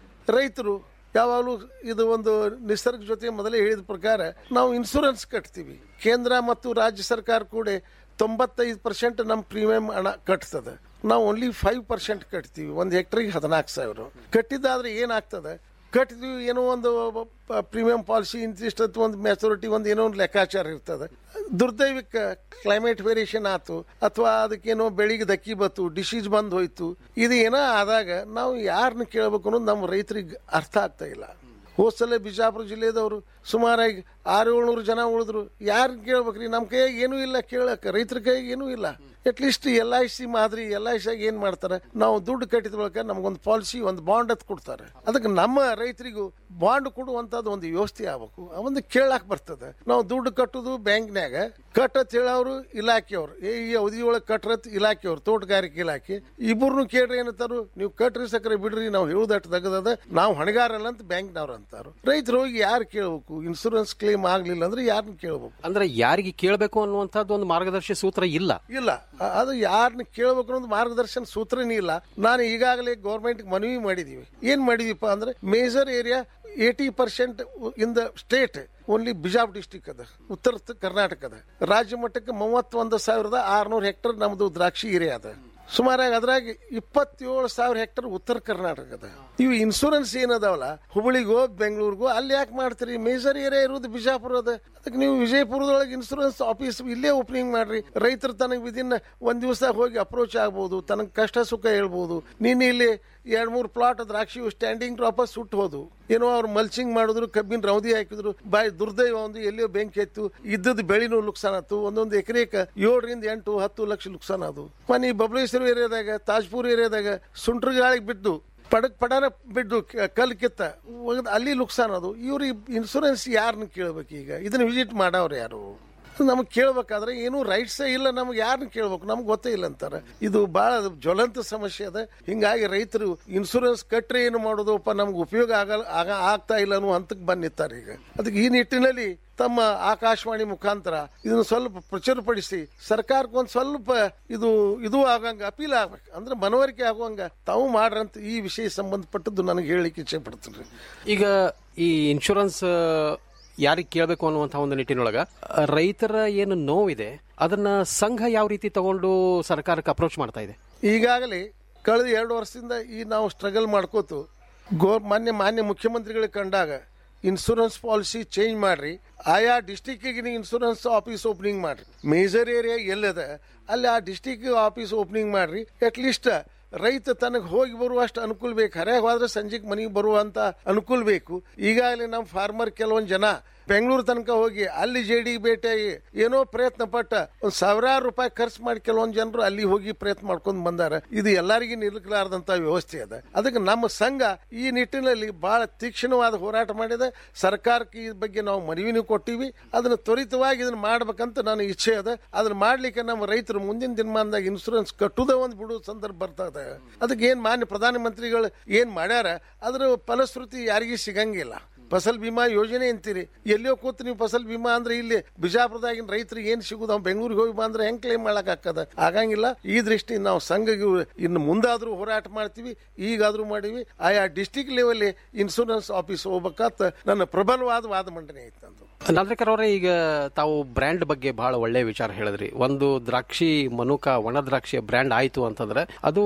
ರೈತರು ಯಾವಾಗಲೂ ಇದು ಒಂದು ನಿಸರ್ಗ ಜೊತೆ ಮೊದಲೇ ಹೇಳಿದ ಪ್ರಕಾರ ನಾವು ಇನ್ಸೂರೆನ್ಸ್ ಕಟ್ತೀವಿ ಕೇಂದ್ರ ಮತ್ತು ರಾಜ್ಯ ಸರ್ಕಾರ ಕೂಡ ತೊಂಬತ್ತೈದು ಪರ್ಸೆಂಟ್ ನಮ್ಮ ಪ್ರೀಮಿಯಂ ಹಣ ಕಟ್ತದೆ ನಾವು ಓನ್ಲಿ ಫೈವ್ ಪರ್ಸೆಂಟ್ ಕಟ್ತೀವಿ ಒಂದು ಹೆಕ್ಟ್ರಿಗೆ ಹದಿನಾಲ್ಕು ಸಾವಿರ ಕಟ್ಟಿದ್ದಾದ್ರೆ ಏನಾಗ್ತದೆ ಕಟ್ಟಿದ್ವಿ ಏನೋ ಒಂದು ಪ್ರೀಮಿಯಂ ಪಾಲಿಸಿ ಇಂತಿಷ್ಟು ಒಂದು ಮೆಚುರಿಟಿ ಒಂದು ಏನೋ ಒಂದು ಲೆಕ್ಕಾಚಾರ ಇರ್ತದೆ ದುರ್ದೈವಿಕ ಕ್ಲೈಮೇಟ್ ವೇರಿಯೇಷನ್ ಆತು ಅಥವಾ ಅದಕ್ಕೇನೋ ಬೆಳಿಗ್ಗೆ ದಕ್ಕಿ ಬತ್ತು ಡಿಸೀಸ್ ಬಂದ್ ಹೋಯ್ತು ಇದು ಏನೋ ಆದಾಗ ನಾವು ಯಾರನ್ನ ಕೇಳಬೇಕು ಅನ್ನೋದು ನಮ್ಮ ರೈತರಿಗೆ ಅರ್ಥ ಆಗ್ತಾ ಇಲ್ಲ ಹೋದ್ಸಲ ಬಿಜಾಪುರ ಜಿಲ್ಲೆದವರು ಸುಮಾರಾಗಿ ಆರು ಏಳ್ನೂರು ಜನ ಉಳಿದ್ರು ಯಾರನ್ನ ಕೇಳ್ಬೇಕ್ರಿ ನಮ್ಮ ಕೈಯಾಗ ಏನೂ ಇಲ್ಲ ಕೇಳಕ್ಕೆ ರೈತರ ಕೈಯಾಗ ಏನೂ ಇಲ್ಲ ಅಟ್ಲೀಸ್ಟ್ ಎಲ್ ಐ ಸಿ ಮಾದರಿ ಎಲ್ ಐ ಸಿಯಾಗ ಏನ್ ಮಾಡ್ತಾರೆ ನಾವು ದುಡ್ಡು ಕಟ್ಟಿದ ಬಳಿಕ ನಮಗೊಂದು ಪಾಲಿಸಿ ಒಂದು ಬಾಂಡ್ ಅಂತ ಕೊಡ್ತಾರೆ ಅದಕ್ಕೆ ನಮ್ಮ ರೈತರಿಗೂ ಬಾಂಡ್ ಕೊಡುವಂತದ್ದು ಒಂದು ವ್ಯವಸ್ಥೆ ಆಗ್ಬೇಕು ಒಂದು ಕೇಳಾಕ್ ಬರ್ತದೆ ನಾವು ದುಡ್ಡು ಕಟ್ಟುದು ಬ್ಯಾಂಕ್ನ್ಯಾಗ ಕಟ್ಟತ್ ಹೇಳೋರು ಇಲಾಖೆಯವ್ರು ಏ ಈ ಅವಧಿ ಒಳಗೆ ಕಟ್ರತ್ ಇಲಾಖೆಯವ್ರು ತೋಟಗಾರಿಕೆ ಇಲಾಖೆ ಇಬ್ಬರನ್ನು ಕೇಳ್ರಿ ಏನಂತಾರು ನೀವು ಕಟ್ರಿ ಸಕ್ಕರೆ ಬಿಡ್ರಿ ನಾವು ಹೇಳುದಟ್ಟು ತೆಗದದ ನಾವು ಹೊಣೆಗಾರಲ್ಲ ಅಂತ ಬ್ಯಾಂಕ್ನವ್ರು ಅಂತಾರು ರೈತರು ಹೋಗಿ ಯಾರು ಕೇಳ್ಬೇಕು ಇನ್ಸೂರೆನ್ಸ್ ಕ್ಲೇಮ್ ಆಗ್ಲಿಲ್ಲ ಅಂದ್ರೆ ಯಾರನ್ನ ಕೇಳ್ಬೇಕು ಅಂದ್ರೆ ಯಾರಿಗೆ ಕೇಳಬೇಕು ಅನ್ನುವಂಥದ್ದು ಒಂದು ಮಾರ್ಗದರ್ಶಿ ಸೂತ್ರ ಇಲ್ಲ ಇಲ್ಲ ಅ- ಅದು ಯಾರನ್ನ ಕೇಳ್ಬೇಕು ಅನ್ನೋದು ಮಾರ್ಗದರ್ಶನ ಸೂತ್ರನೇ ಇಲ್ಲ ನಾನು ಈಗಾಗಲೇ ಗೌರ್ಮೆಂಟ್ ಮನವಿ ಮಾಡಿದೀವಿ ಏನ್ ಮಾಡಿದೀಪ ಅಂದ್ರೆ major area eighty percent in the state only Bijapur district ಅದ ಉತ್ತರ ತ- ಕರ್ನಾಟಕ ಅದ ರಾಜ್ಯ ಮಟ್ಟಕ್ಕೆ ಮೂವತ್ತೊಂದು ಸಾವಿರದ ಆರ್ನೂರು ಹೆಕ್ಟರ್ ನಮ್ದು ದ್ರಾಕ್ಷಿ ಏರಿಯಾ ಅದ ಸುಮಾರಾಗಿ ಅದ್ರಾಗ ಇಪ್ಪತ್ತೇಳು ಸಾವಿರ ಹೆಕ್ಟರ್ ಉತ್ತರ ಕರ್ನಾಟಕ ಅದ ಇವು ಇನ್ಸೂರೆನ್ಸ್ ಏನದಾವಲ್ಲ ಹುಬ್ಬಳ್ಳಿಗೋ ಬೆಂಗಳೂರಿಗೋ ಅಲ್ಲಿ ಯಾಕೆ ಮಾಡ್ತೀರಿ ಮೇಜರ್ ಏರಿಯಾ ಇರೋದು ಬಿಜಾಪುರ ಅದ ಅದಕ್ಕೆ ನೀವು ವಿಜಯಪುರದೊಳಗೆ ಇನ್ಸೂರೆನ್ಸ್ ಆಫೀಸ್ ಇಲ್ಲೇ ಓಪನಿಂಗ್ ಮಾಡ್ರಿ ರೈತರು ತನಗೆ ವಿದಿನ್ ಒಂದ್ ದಿವಸ ಹೋಗಿ ಅಪ್ರೋಚ್ ಆಗ್ಬೋದು ತನಗೆ ಕಷ್ಟ ಸುಖ ಹೇಳ್ಬೋದು ನೀನು ಇಲ್ಲಿ ಎರಡ್ ಮೂರು ಪ್ಲಾಟ್ ದ್ರಾಕ್ಷಿ ಸ್ಟ್ಯಾಂಡಿಂಗ್ ಡ್ರಾಪ್ ಸುಟ್ಟು ಹೋದು ಏನೋ ಅವ್ರು ಮಲ್ಚಿಂಗ್ ಮಾಡಿದ್ರು ಕಬ್ಬಿನ ರೌದಿ ಹಾಕಿದ್ರು ಬಾಯಿ ದುರ್ದೈವ ಒಂದು ಎಲ್ಲಿಯೋ ಬೆಂಕಿ ಎತ್ತು ಇದ್ದದ್ದು ಬೆಳಿನೂ ಲುಕ್ಸಾನ್ ಆತು ಒಂದೊಂದು ಎಕರೆಕ ಏಳರಿಂದ ಎಂಟು ಹತ್ತು ಲಕ್ಷ ಲುಕ್ಸಾನ್ ಆದು ಮನಿ ಬಬಲೇಶ್ವರ ಏರಿಯಾದಾಗ ತಾಜ್ಪುರ್ ಏರಿಯಾದಾಗ ಸುಂಟ್ರ ಗಾಳಿಗೆ ಬಿದ್ದು ಪಡಕ್ ಪಡನ ಬಿದ್ದು ಕ- ಕಲ್ ಕಿತ್ತ ಒಗ್ದ್ ಅಲ್ಲಿ ಲುಕ್ಸಾನ್ ಅದು ಇವ್ರು ಇನ್ಸೂರೆನ್ಸ್ ಯಾರನ್ನ ಕೇಳ್ಬೇಕು ಈಗ ಇದನ್ನ ವಿಸಿಟ್ ಮಾಡವ್ರು ಯಾರು ನಮಗೆ ಕೇಳ್ಬೇಕಾದ್ರೆ ಏನು ರೈಟ್ಸೇ ಇಲ್ಲ ನಮ್ಗೆ ಯಾರನ್ನ ಕೇಳ್ಬೇಕು ನಮ್ಗೆ ಗೊತ್ತೇ ಇಲ್ಲ ಅಂತಾರೆ ಇದು ಬಹಳ ಜ್ವಲಂತ ಸಮಸ್ಯೆ ಅದ ಹಿಂಗಾಗಿ ರೈತರು ಇನ್ಸೂರೆನ್ಸ್ ಕಟ್ರೆ ಏನು ಮಾಡೋದಪ್ಪ ನಮ್ಗೆ ಉಪಯೋಗ ಆಗಲ್ಲ ಆಗ ಆಗ್ತಾ ಇಲ್ಲ ಅನ್ನೋ ಹಂತಕ್ಕೆ ಬಂದು ನಿಂತಾರೆ ಈಗ ಅದಕ್ಕೆ ಈ ನಿಟ್ಟಿನಲ್ಲಿ ತಮ್ಮ ಆಕಾಶವಾಣಿ ಮುಖಾಂತರ ಇದನ್ನು ಸ್ವಲ್ಪ ಪ್ರಚುರಪಡಿಸಿ ಸರ್ಕಾರಕ್ಕೆ ಒಂದು ಸ್ವಲ್ಪ ಇದು ಇದು ಆಗಂಗ ಅಪೀಲ್ ಆಗ್ಬೇಕು ಅಂದ್ರೆ ಮನವರಿಕೆ ಆಗುವಂಗ ತಾವು ಮಾಡ್ರಂತ ಈ ವಿಷಯ ಸಂಬಂಧಪಟ್ಟದ್ದು ನನಗೆ ಹೇಳಲಿಕ್ಕೆ ಇಚ್ಛೆ ಪಡ್ತೀನಿ ಈಗ ಈ ಇನ್ಶೂರೆನ್ಸ್ ಯಾರಿಗೆ ಕೇಳಬೇಕು ಅನ್ನುವಂಥ ಒಂದು ನಿಟ್ಟಿನೊಳಗ ಆ, ರೈತರ ಏನು ನೋವಿದೆ ಅದನ್ನ ಸಂಘ ಯಾವ ರೀತಿ ತಗೊಂಡು ಸರ್ಕಾರಕ್ಕೆ ಅಪ್ರೋಚ್ ಮಾಡ್ತಾ ಇದೆ ಈಗಾಗಲೇ ಕಳೆದ ಎರಡು ವರ್ಷದಿಂದ ಈ ನಾವು ಸ್ಟ್ರಗಲ್ ಮಾಡ್ಕೋತು ಗೋರ್ ಮಾನ್ಯ ಮಾನ್ಯ ಮುಖ್ಯಮಂತ್ರಿಗಳಿಗೆ ಕಂಡಾಗ ಇನ್ಸೂರೆನ್ಸ್ ಪಾಲಿಸಿ ಚೇಂಜ್ ಮಾಡ್ರಿ ಆಯಾ ಡಿಸ್ಟಿಕ್ಕಿಗೆ ನೀವು ಇನ್ಸೂರೆನ್ಸ್ ಆಫೀಸ್ ಓಪನಿಂಗ್ ಮಾಡ್ರಿ ಮೇಜರ್ ಏರಿಯಾ ಎಲ್ಲದ ಅಲ್ಲಿ ಆ ಡಿಸ್ಟಿಕ್ ಆಫೀಸ್ ಓಪನಿಂಗ್ ಮಾಡ್ರಿ ಅಟ್ಲೀಸ್ಟ್ ರೈತ ತನಗೆ ಹೋಗಿ ಬರುವಷ್ಟು ಅನುಕೂಲ ಬೇಕು ಹರ್ಯಾಗ ಹೋದ್ರೆ ಸಂಜೆಗೆ ಮನೆಗೆ ಬರುವಂತ ಅನುಕೂಲ ಬೇಕು ಈಗಾಗಲೇ ನಮ್ಮ ಫಾರ್ಮರ್ ಕೆಲವೊಂದು ಜನ ಬೆಂಗಳೂರು ತನಕ ಹೋಗಿ ಅಲ್ಲಿ ಜೆ ಡಿ ಭೇಟಿಯಾಗಿ ಏನೋ ಪ್ರಯತ್ನ ಪಟ್ಟ ಒಂದ್ ಸಾವಿರಾರು ರೂಪಾಯಿ ಖರ್ಚು ಮಾಡಿ ಕೆಲವೊಂದು ಜನರು ಅಲ್ಲಿ ಹೋಗಿ ಪ್ರಯತ್ನ ಮಾಡ್ಕೊಂಡು ಬಂದಾರ ಇದು ಎಲ್ಲರಿಗೂ ನಿಲ್ಲಲಾರದಂತ ವ್ಯವಸ್ಥೆ ಅದ ಅದಕ್ಕೆ ನಮ್ಮ ಸಂಘ ಈ ನಿಟ್ಟಿನಲ್ಲಿ ಬಹಳ ತೀಕ್ಷ್ಣವಾದ ಹೋರಾಟ ಮಾಡಿದೆ ಸರ್ಕಾರಕ್ಕೆ ಈ ಬಗ್ಗೆ ನಾವು ಮನವಿನೂ ಕೊಟ್ಟಿವಿ ಅದನ್ನ ತ್ವರಿತವಾಗಿ ಇದನ್ನ ಮಾಡ್ಬೇಕಂತ ನನ್ನ ಇಚ್ಛೆ ಅದ ಅದನ್ನ ಮಾಡ್ಲಿಕ್ಕೆ ನಮ್ಮ ರೈತರು ಮುಂದಿನ ದಿನಮಾನದಾಗ ಇನ್ಸೂರೆನ್ಸ್ ಕಟ್ಟುದ ಒಂದು ಬಿಡುವ ಸಂದರ್ಭ ಬರ್ತಾ ಇದೆ ಅದಕ್ಕೆ ಏನ್ ಮಾನ್ಯ ಪ್ರಧಾನಮಂತ್ರಿಗಳು ಏನ್ ಮಾಡ್ಯಾರ ಅದ್ರ ಫಲಶ್ರುತಿ ಯಾರಿಗೂ ಸಿಗಂಗಿಲ್ಲ ಫಸಲ್ ಬಿಮಾ ಯೋಜನೆ ಅಂತೀರಿ ಎಲ್ಲಿಯೋ ಕೂತು ನೀವು ಫಸಲ್ ಬಿಮಾ ಅಂದ್ರೆ ಇಲ್ಲಿ ಬಿಜಾಪುರದಾಗಿನ ರೈತರಿಗೆ ಏನ್ ಸಿಗುದು ಅವ್ನು ಬೆಂಗಳೂರಿಗೆ ಹೋಗಿ ಬಂದ್ರೆ ಹೆಂಗ್ ಕ್ಲೈಮ್ ಮಾಡಕ್ ಆಗ್ತದ ಆಗಂಗಿಲ್ಲ ಈ ದೃಷ್ಟಿ ನಾವು ಸಂಘಗೆ ಇನ್ನು ಮುಂದಾದ್ರೂ ಹೋರಾಟ ಮಾಡ್ತೀವಿ ಈಗಾದ್ರೂ ಮಾಡೀವಿ ಆಯಾ ಡಿಸ್ಟಿಕ್ ಲೆವೆಲ್ ಇನ್ಸೂರೆನ್ಸ್ ಆಫೀಸ್ ಹೋಗ್ಬೇಕಂತ ನನ್ನ ಪ್ರಬಲವಾದ ವಾದ ಮಂಡನೆ ಐತೆ ನಂದು ನಾಲ್ಕರ್ ಅವರೇ ಈಗ ತಾವು ಬ್ರ್ಯಾಂಡ್ ಬಗ್ಗೆ ಬಹಳ ಒಳ್ಳೆ ವಿಚಾರ ಹೇಳಿದ್ರಿ ಒಂದು ದ್ರಾಕ್ಷಿ ಮನುಕ ಒಣ ದ್ರಾಕ್ಷಿಯ ಬ್ರ್ಯಾಂಡ್ ಆಯ್ತು ಅಂತಂದ್ರೆ ಅದು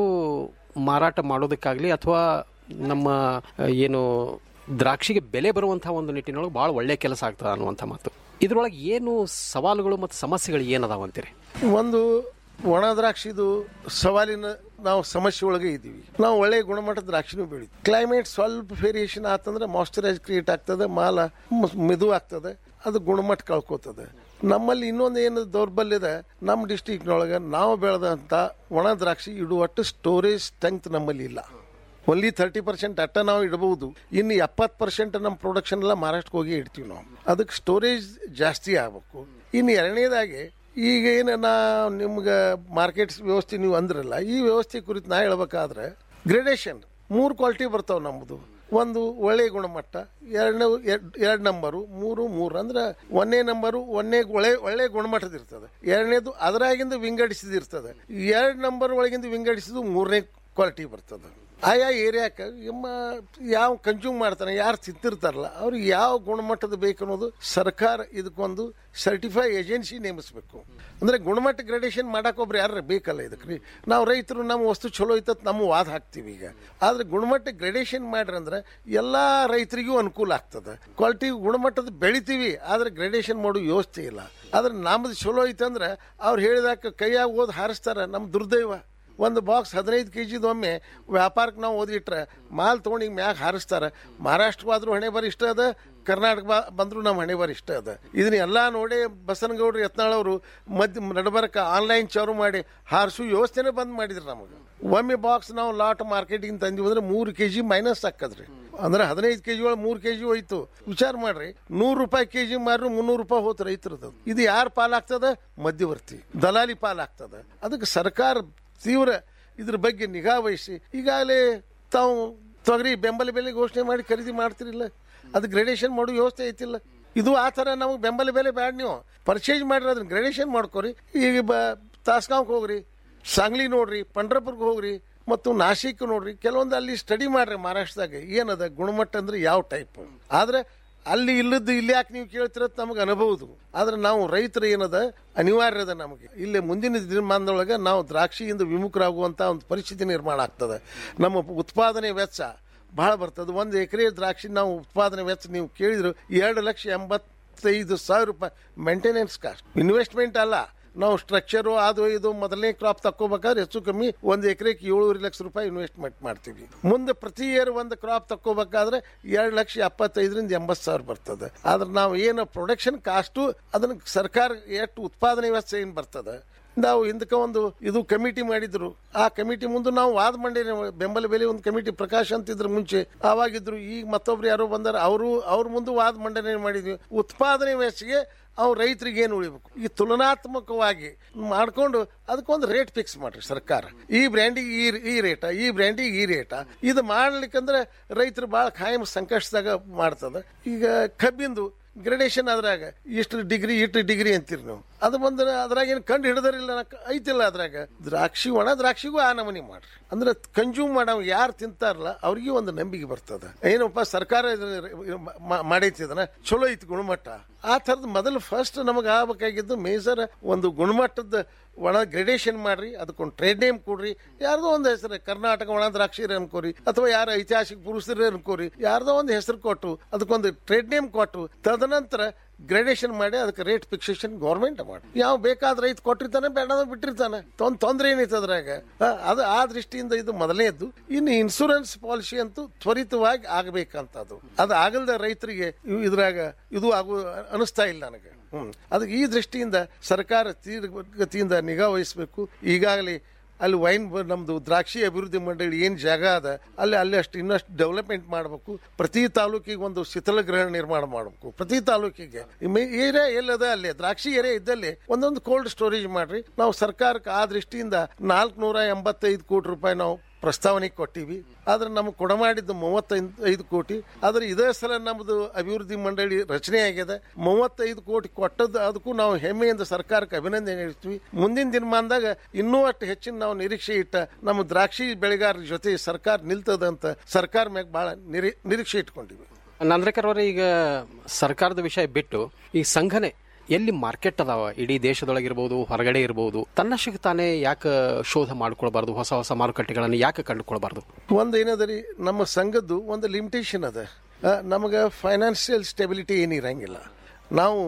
ಮಾರಾಟ ಮಾಡೋದಕ್ಕಾಗ್ಲಿ ಅಥವಾ ನಮ್ಮ ಆ, ಏನು ದ್ರಾಕ್ಷಿಗೆ ಬೆಲೆ ಬರುವಂತಹ ಒಂದು ನಿಟ್ಟಿನೊಳಗೆ ಬಹಳ ಒಳ್ಳೆ ಕೆಲಸ ಆಗ್ತದ ಅನ್ನುವಂಥ ಮಾತು ಇದ್ರೊಳಗೆ ಏನು ಸವಾಲುಗಳು ಮತ್ತು ಸಮಸ್ಯೆಗಳು ಏನದಾವ ಅಂತೀರಿ ಒಂದು ಒಣ ದ್ರಾಕ್ಷಿದು ಸವಾಲಿನ ನಾವು ಸಮಸ್ಯೆ ಒಳಗೆ ಇದ್ದೀವಿ ನಾವು ಒಳ್ಳೆ ಗುಣಮಟ್ಟದ ದ್ರಾಕ್ಷಿನೂ ಬೆಳಿತೀವಿ ಕ್ಲೈಮೇಟ್ ಸ್ವಲ್ಪ ವೇರಿಯೇಷನ್ ಆತಂದ್ರೆ ಮಾಯ್ಚರೈಸ್ ಕ್ರಿಯೇಟ್ ಆಗ್ತದೆ ಮಾಲ ಮ್- ಮೆದು ಆಗ್ತದೆ ಅದು ಗುಣಮಟ್ಟ ಕಳ್ಕೊತದೆ ನಮ್ಮಲ್ಲಿ ಇನ್ನೊಂದು ಏನು ದೌರ್ಬಲ್ಯ ಇದೆ ನಮ್ಮ ಡಿಸ್ಟಿಕ್ನೊಳಗೆ ನಾವು ಬೆಳೆದಂಥ ಒಣ ದ್ರಾಕ್ಷಿ ಇಡುವಟ್ಟು ಸ್ಟೋರೇಜ್ ಸ್ಟ್ರೆಂತ್ ನಮ್ಮಲ್ಲಿ ಇಲ್ಲ ಒನ್ಲಿ ತರ್ಟಿ ಪರ್ಸೆಂಟ್ ಅಟ್ಟ ನಾವು ಇಡಬಹುದು ಇನ್ನು ಎಪ್ಪತ್ತು ಪರ್ಸೆಂಟ್ ನಮ್ಮ ಪ್ರೊಡಕ್ಷನ್ ಎಲ್ಲ ಮಹಾರಾಷ್ಟ್ರಕ್ಕೆ ಹೋಗಿ ಇಡ್ತೀವಿ ನಾವು ಅದಕ್ಕೆ ಸ್ಟೋರೇಜ್ ಜಾಸ್ತಿ ಆಗಬೇಕು ಇನ್ನು ಎರಡನೇದಾಗಿ ಈಗ ಏನು ನಾ ನಿಮ್ಗೆ ಮಾರ್ಕೆಟ್ಸ್ ವ್ಯವಸ್ಥೆ ನೀವು ಅಂದ್ರಲ್ಲ ಈ ವ್ಯವಸ್ಥೆ ಕುರಿತು ನಾ ಹೇಳ್ಬೇಕಾದ್ರೆ ಗ್ರೇಡೇಷನ್ ಮೂರು ಕ್ವಾಲಿಟಿ ಬರ್ತಾವೆ ನಮ್ಮದು ಒಂದು ಒಳ್ಳೆ ಗುಣಮಟ್ಟ ಎರಡನೇ ಎರಡು ನಂಬರು ಮೂರು ಮೂರು ಅಂದ್ರೆ ಒಂದನೇ ನಂಬರು ಒಂದನೇ ಒಳ್ಳೆ ಒಳ್ಳೆ ಗುಣಮಟ್ಟದ ಇರ್ತದೆ ಎರಡನೇದು ಅದರಾಗಿಂದ ವಿಂಗಡಿಸಿದ ಇರ್ತದೆ ಎರಡು ನಂಬರ್ ಒಳಗಿಂದ ವಿಂಗಡಿಸಿದ್ದು ಮೂರನೇ ಕ್ವಾಲಿಟಿ ಬರ್ತದೆ ಆಯಾ ಏರಿಯಾಕ್ಕೆ ನಿಮ್ಮ ಯಾವ ಕನ್ಸ್ಯೂಮ್ ಮಾಡ್ತಾನೆ ಯಾರು ತಿಂತಿರ್ತಾರಲ್ಲ ಅವ್ರಿಗೆ ಯಾವ ಗುಣಮಟ್ಟದ ಬೇಕು ಅನ್ನೋದು ಸರ್ಕಾರ ಇದಕ್ಕೊಂದು ಸರ್ಟಿಫೈ ಏಜೆನ್ಸಿ ನೇಮಿಸಬೇಕು ಅಂದ್ರೆ ಗುಣಮಟ್ಟ ಗ್ರೇಡೇಷನ್ ಮಾಡಕ್ಕೆ ಒಬ್ರು ಯಾರು ಬೇಕಲ್ಲ ಇದಕ್ಕೆ ರೀ ನಾವು ರೈತರು ನಮ್ಮ ವಸ್ತು ಚಲೋ ಐತತ್ ನಮ್ಮ ವಾದ ಹಾಕ್ತೀವಿ ಈಗ ಆದ್ರೆ ಗುಣಮಟ್ಟ ಗ್ರೇಡೇಷನ್ ಮಾಡ್ರಿ ಅಂದ್ರೆ ಎಲ್ಲಾ ರೈತರಿಗೂ ಅನುಕೂಲ ಆಗ್ತದೆ ಕ್ವಾಲಿಟಿ ಗುಣಮಟ್ಟದ ಬೆಳಿತೀವಿ ಆದ್ರೆ ಗ್ರೇಡೇಷನ್ ಮಾಡೋ ವ್ಯವಸ್ಥೆ ಇಲ್ಲ ಆದ್ರೆ ನಮ್ದು ಚಲೋ ಐತಂದ್ರೆ ಅವ್ರು ಹೇಳಿದಾಕ ಕೈಯಾಗ ಓದ್ ಹಾರಿಸ್ತಾರ ನಮ್ಮ ದುರ್ದೈವ ಒಂದು ಬಾಕ್ಸ್ ಹದಿನೈದು ಕೆ ಜಿದು ಒಮ್ಮೆ ವ್ಯಾಪಾರಕ್ಕೆ ನಾವು ಓದಿಟ್ರೆ ಮಾಲ್ ತೊಗೊಂಡು ಹಿಂಗೆ ಮ್ಯಾಗ ಹಾರಿಸ್ತಾರೆ ಮಹಾರಾಷ್ಟ್ರವಾದ್ರೂ ಹಣೆ ಬರ ಇಷ್ಟ ಅದ ಕರ್ನಾಟಕ ಬಾ ಬಂದರೂ ನಮ್ಮ ಹಣೆ ಬರ ಇಷ್ಟ ಅದ ಇದನ್ನ ಎಲ್ಲ ನೋಡಿ ಬಸನಗೌಡ್ರು ಯತ್ನಾಳವರು ಮಧ್ಯ ನಡಬರಕ ಆನ್ಲೈನ್ ಚಾರು ಮಾಡಿ ಹಾರಿಸು ವ್ಯವಸ್ಥೆನೇ ಬಂದ್ ಮಾಡಿದ್ರು ನಮಗೆ ಒಮ್ಮೆ ಬಾಕ್ಸ್ ನಾವು ಲಾಟ್ ಮಾರ್ಕೆಟಿಂಗ್ ತಂದಿವಿ ಅಂದ್ರೆ ಮೂರು ಕೆ ಜಿ ಮೈನಸ್ ಹಾಕದ್ರಿ ಅಂದ್ರೆ ಹದಿನೈದು ಕೆ ಜಿ ಒಳಗೆ ಮೂರು ಕೆ ಜಿ ಹೋಯ್ತು ವಿಚಾರ ಮಾಡ್ರಿ ನೂರು ರೂಪಾಯಿ ಕೆ ಜಿ ಮಾರು ಮುನ್ನೂರು ರೂಪಾಯಿ ಹೋತು ರೈತರದ್ದು ಇದು ಯಾರ ಪಾಲಾಗ್ತದ ಮಧ್ಯವರ್ತಿ ದಲಾಲಿ ಪಾಲಾಗ್ತದ ಅದಕ್ಕೆ ಸರ್ಕಾರ ತೀವ್ರ ಇದ್ರ ಬಗ್ಗೆ ನಿಗಾ ವಹಿಸಿ ಈಗಾಗಲೇ ತಾವು ತೊಗರಿ ಬೆಂಬಲ ಬೆಲೆ ಘೋಷಣೆ ಮಾಡಿ ಖರೀದಿ ಮಾಡ್ತಿರಿಲ್ಲ ಅದು ಗ್ರೇಡೇಷನ್ ಮಾಡೋ ವ್ಯವಸ್ಥೆ ಐತಿಲ್ಲ ಇದು ಆ ಥರ ನಮಗೆ ಬೆಂಬಲ ಬೆಲೆ ಬ್ಯಾಡ ನೀವು ಪರ್ಚೇಸ್ ಮಾಡ್ರಿ ಅದನ್ನ ಗ್ರೇಡೇಷನ್ ಮಾಡ್ಕೊರಿ ಈಗ ಬ ತಾಸ್ಗಾಂವ್ಗೆ ಹೋಗ್ರಿ ಸಾಂಗ್ಲಿ ನೋಡ್ರಿ ಪಂಡ್ರಪುರ್ಗೆ ಹೋಗ್ರಿ ಮತ್ತು ನಾಸಿಕ್ ನೋಡ್ರಿ ಕೆಲವೊಂದು ಅಲ್ಲಿ ಸ್ಟಡಿ ಮಾಡ್ರಿ ಮಹಾರಾಷ್ಟ್ರದಾಗ ಏನದ ಗುಣಮಟ್ಟ ಅಂದ್ರೆ ಯಾವ ಟೈಪ್ ಆದ್ರೆ ಅಲ್ಲಿ ಇಲ್ಲದ್ದು ಇಲ್ಲಿ ಯಾಕೆ ನೀವು ಕೇಳ್ತಿರತ್ ನಮಗೆ ಅನುಭವದು ಆದ್ರೆ ನಾವು ರೈತರು ಏನದ ಅನಿವಾರ್ಯ ಅದ ನಮಗೆ ಇಲ್ಲಿ ಮುಂದಿನ ದಿನಮಾನದೊಳಗೆ ನಾವು ದ್ರಾಕ್ಷಿಯಿಂದ ವಿಮುಖರಾಗುವಂತ ಒಂದು ಪರಿಸ್ಥಿತಿ ನಿರ್ಮಾಣ ಆಗ್ತದೆ ನಮ್ಮ ಉತ್ಪಾದನೆ ವೆಚ್ಚ ಬಹಳ ಬರ್ತದೆ ಒಂದು ಎಕರೆ ದ್ರಾಕ್ಷಿ ನಾವು ಉತ್ಪಾದನೆ ವೆಚ್ಚ ನೀವು ಕೇಳಿದ್ರು ಎರಡು ಲಕ್ಷ ಎಂಬತ್ತೈದು ಸಾವಿರ ರೂಪಾಯಿ ಮೇಂಟೆನೆನ್ಸ್ ಕಾಸ್ಟ್ ಇನ್ವೆಸ್ಟ್ಮೆಂಟ್ ಅಲ್ಲ ನಾವು ಸ್ಟ್ರಕ್ಚರು ಅದು ಇದು ಮೊದಲನೇ ಕ್ರಾಪ್ ತಕ್ಕೋಬೇಕಾದ್ರೆ ಹೆಚ್ಚು ಕಮ್ಮಿ ಒಂದು ಎಕರೆಗೆ ಏಳುವರೆ ಲಕ್ಷ ರೂಪಾಯಿ ಇನ್ವೆಸ್ಟ್ಮೆಂಟ್ ಮಾಡ್ತೀವಿ ಮುಂದೆ ಪ್ರತಿ ಇಯರ್ ಒಂದು ಕ್ರಾಪ್ ತಕ್ಕೋಬೇಕಾದ್ರೆ ಎರಡು ಲಕ್ಷ ಎಪ್ಪತ್ತೈದರಿಂದ ಎಂಬತ್ತು ಸಾವಿರ ಬರ್ತದೆ ಆದ್ರೆ ನಾವು ಏನು ಪ್ರೊಡಕ್ಷನ್ ಕಾಸ್ಟು ಅದನ್ನ ಸರ್ಕಾರ ಎಷ್ಟು ಉತ್ಪಾದನೆ ವೆಚ್ಚ ಏನು ಬರ್ತದೆ ನಾವು ಹಿಂದಕ್ಕೆ ಒಂದು ಇದು ಕಮಿಟಿ ಮಾಡಿದ್ರು ಆ ಕಮಿಟಿ ಮುಂದೆ ನಾವು ವಾದ ಮಾಡಿ ಬೆಂಬಲ ಬೆಲೆ ಒಂದು ಕಮಿಟಿ ಪ್ರಕಾಶ್ ಅಂತಿದ್ರು ಮುಂಚೆ ಆವಾಗಿದ್ರು ಈಗ ಮತ್ತೊಬ್ರು ಯಾರೋ ಬಂದಾರ ಅವರು ಅವ್ರ ಮುಂದೆ ವಾದ ಮಂಡನೆ ಮಾಡಿದ್ವಿ ಉತ್ಪಾದನೆ ವೆಚ್ಚಗೆ ಅವ್ರು ರೈತರಿಗೆ ಏನು ಉಳಿಬೇಕು ಈ ತುಲನಾತ್ಮಕವಾಗಿ ಮಾಡ್ಕೊಂಡು ಅದಕ್ಕೊಂದು ರೇಟ್ ಫಿಕ್ಸ್ ಮಾಡ್ರಿ ಸರ್ಕಾರ ಈ ಬ್ರ್ಯಾಂಡಿಗೆ ಈ ಈ ರೇಟ ಈ ಬ್ರ್ಯಾಂಡಿಗೆ ಈ ರೇಟ ಇದು ಮಾಡ್ಲಿಕ್ಕಂದ್ರೆ ರೈತರು ಭಾಳ ಖಾಯಂ ಸಂಕಷ್ಟದಾಗ ಮಾಡ್ತದ ಈಗ ಕಬ್ಬಿಂದು ಗ್ರೇಡೇಷನ್ ಅದ್ರಾಗ ಇಷ್ಟು ಡಿಗ್ರಿ ಇಷ್ಟು ಡಿಗ್ರಿ ಅಂತೀರಿ ನೀವು ಅದು ಬಂದ್ರೆ ಅದ್ರಾಗ ಏನು ಕಂಡು ಹಿಡಿದರಿಲ್ಲ ಐತಿಲ್ಲ ಅದ್ರಾಗ ದ್ರಾಕ್ಷಿ ಒಣ ದ್ರಾಕ್ಷಿಗೂ ಆ ನಮೂನಿ ಮಾಡ್ರಿ ಅಂದ್ರೆ ಕನ್ಸ್ಯೂಮ್ ಮಾಡೋ ಯಾರು ತಿಂತಾರಲ್ಲ ಅವ್ರಿಗೆ ಒಂದು ನಂಬಿಕೆ ಬರ್ತದ ಏನಪ್ಪ ಸರ್ಕಾರ ಮಾಡೈತಿ ಅದನ್ನ ಚಲೋ ಐತಿ ಗುಣಮಟ್ಟ ಆ ಥರದ್ ಮೊದಲು ಫಸ್ಟ್ ನಮಗೆ ಆಗ್ಬೇಕಾಗಿದ್ದು ಮೇಜರ್ ಒಂದು ಗುಣಮಟ್ಟದ ಒಣ ಗ್ರೇಡೇಷನ್ ಮಾಡ್ರಿ ಅದಕ್ಕೊಂದು ಟ್ರೇಡ್ ನೇಮ್ ಕೊಡ್ರಿ ಯಾರ್ದೋ ಒಂದು ಹೆಸರು ಕರ್ನಾಟಕ ಒಣ ದ್ರಾಕ್ಷಿ ಅನ್ಕೋರಿ ಅಥವಾ ಯಾರ ಐತಿಹಾಸಿಕ ಪುರುಷರು ಅನ್ಕೋರಿ ಯಾರ್ದೋ ಒಂದು ಹೆಸರು ಕೊಟ್ಟು ಅದಕ್ಕೊಂದು ಟ್ರೇಡ್ ನೇಮ್ ಕೊಟ್ಟು ತದನಂತರ ಗ್ರೇಡೇಷನ್ ಮಾಡಿ ಅದಕ್ಕೆ ರೇಟ್ ಫಿಕ್ಸೇಷನ್ ಗೌರ್ಮೆಂಟ್ ಮಾಡಿ ಯಾವ ಬೇಕಾದ ರೈತ ಕೊಟ್ಟಿರ್ತಾನೆ ಬೇಡ ಬಿಟ್ಟಿರ್ತಾನೆ ತೊಂದ್ ತೊಂದ್ರೆ ಏನೈತೆ ಅದ್ರಾಗ ಆ, ಅದು ಆ ದೃಷ್ಟಿಯಿಂದ ಇದು ಮೊದಲನೇದ್ದು ಇನ್ನು ಇನ್ಸೂರೆನ್ಸ್ ಪಾಲಿಸಿ ಅಂತೂ ತ್ವರಿತವಾಗಿ ಆಗಬೇಕಂತದ್ದು ಅದು ಆಗಲ್ದ ರೈತರಿಗೆ ಇವ್- ಇದ್ರಾಗ ಇದು ಆಗು ಅನಿಸ್ತಾ ಇಲ್ಲ ನನಗೆ ಹ್ಮ್ ಅದಕ್ಕೆ ಈ ದೃಷ್ಟಿಯಿಂದ ಸರ್ಕಾರ ತೀರ್ಗತಿಯಿಂದ ನಿಗಾ ವಹಿಸಬೇಕು ಈಗಾಗಲೇ ಅಲ್ಲಿ ವೈನ್ ಬ- ನಮ್ದು ದ್ರಾಕ್ಷಿ ಅಭಿವೃದ್ಧಿ ಮಂಡಳಿ ಏನ್ ಜಾಗ ಅದ ಅಲ್ಲಿ ಅಲ್ಲಿ ಅಷ್ಟು ಇನ್ನಷ್ಟು ಡೆವಲಪ್ಮೆಂಟ್ ಮಾಡಬೇಕು ಪ್ರತಿ ತಾಲೂಕಿಗೆ ಒಂದು ಶೀತಲ ಗೃಹ ನಿರ್ಮಾಣ ಮಾಡಬೇಕು ಪ್ರತಿ ತಾಲೂಕಿಗೆ ಏರಿಯಾ ಎಲ್ಲದ ಅಲ್ಲಿ ದ್ರಾಕ್ಷಿ ಏರಿಯಾ ಇದ್ದಲ್ಲಿ ಒಂದೊಂದು ಕೋಲ್ಡ್ ಸ್ಟೋರೇಜ್ ಮಾಡ್ರಿ ನಾವು ಸರ್ಕಾರಕ್ಕೆ ಆ ದೃಷ್ಟಿಯಿಂದ ನಾಲ್ಕುನೂರ ಎಂಬತ್ತೈದು ಕೋಟಿ ರೂಪಾಯಿ ನಾವು ಪ್ರಸ್ತಾವನೆ ಕೊಟ್ಟಿವಿ ಆದ್ರೆ ನಮಗೆ ಕೊಡಮಾಡಿದ್ದು ಮೂವತ್ತೈದು ಐದು ಕೋಟಿ ಆದ್ರೆ ಇದೇ ಸಲ ನಮ್ಮದು ಅಭಿವೃದ್ಧಿ ಮಂಡಳಿ ರಚನೆ ಆಗಿದೆ ಮೂವತ್ತೈದು ಕೋಟಿ ಕೊಟ್ಟದ್ದು ಅದಕ್ಕೂ ನಾವು ಹೆಮ್ಮೆಯಿಂದ ಸರ್ಕಾರಕ್ಕೆ ಅಭಿನಂದನೆ ಹೇಳ್ತೀವಿ ಮುಂದಿನ ದಿನಮಾನದಾಗ ಇನ್ನೂ ಅಷ್ಟು ಹೆಚ್ಚಿನ ನಾವು ನಿರೀಕ್ಷೆ ಇಟ್ಟ ನಮ್ಮ ದ್ರಾಕ್ಷಿ ಬೆಳೆಗಾರರ ಜೊತೆ ಸರ್ಕಾರ ನಿಲ್ತದಂತ ಸರ್ಕಾರ ಮ್ಯಾಗ ಬಹಳ ನಿರೀ ನಿರೀಕ್ಷೆ ಇಟ್ಕೊಂಡಿವಿ ನಂದ್ರೇಕರ್ ಅವರೇ ಈಗ ಸರ್ಕಾರದ ವಿಷಯ ಬಿಟ್ಟು ಈ ಸಂಘನೆ ಎಲ್ಲಿ ಮಾರ್ಕೆಟ್ ಅದಾವ ಇಡೀ ದೇಶದೊಳಗಿರ್ಬೋದು ಹೊರಗಡೆ ಇರ್ಬೋದು ತನ್ನಷ್ಟಕ್ಕೆ ತಾನೇ ಯಾಕೆ ಶೋಧ ಮಾಡ್ಕೊಳ್ಬಾರ್ದು ಹೊಸ ಹೊಸ ಮಾರುಕಟ್ಟೆಗಳನ್ನು ಯಾಕೆ ಕಂಡುಕೊಳ್ಬಾರ್ದು ಒಂದು ಏನದ ರೀ ನಮ್ಮ ಸಂಘದ್ದು ಒಂದು ಲಿಮಿಟೇಷನ್ ಅದ ನಮಗೆ ಫೈನಾನ್ಷಿಯಲ್ ಸ್ಟೆಬಿಲಿಟಿ ಏನು ಇರಂಗಿಲ್ಲ ನಾವು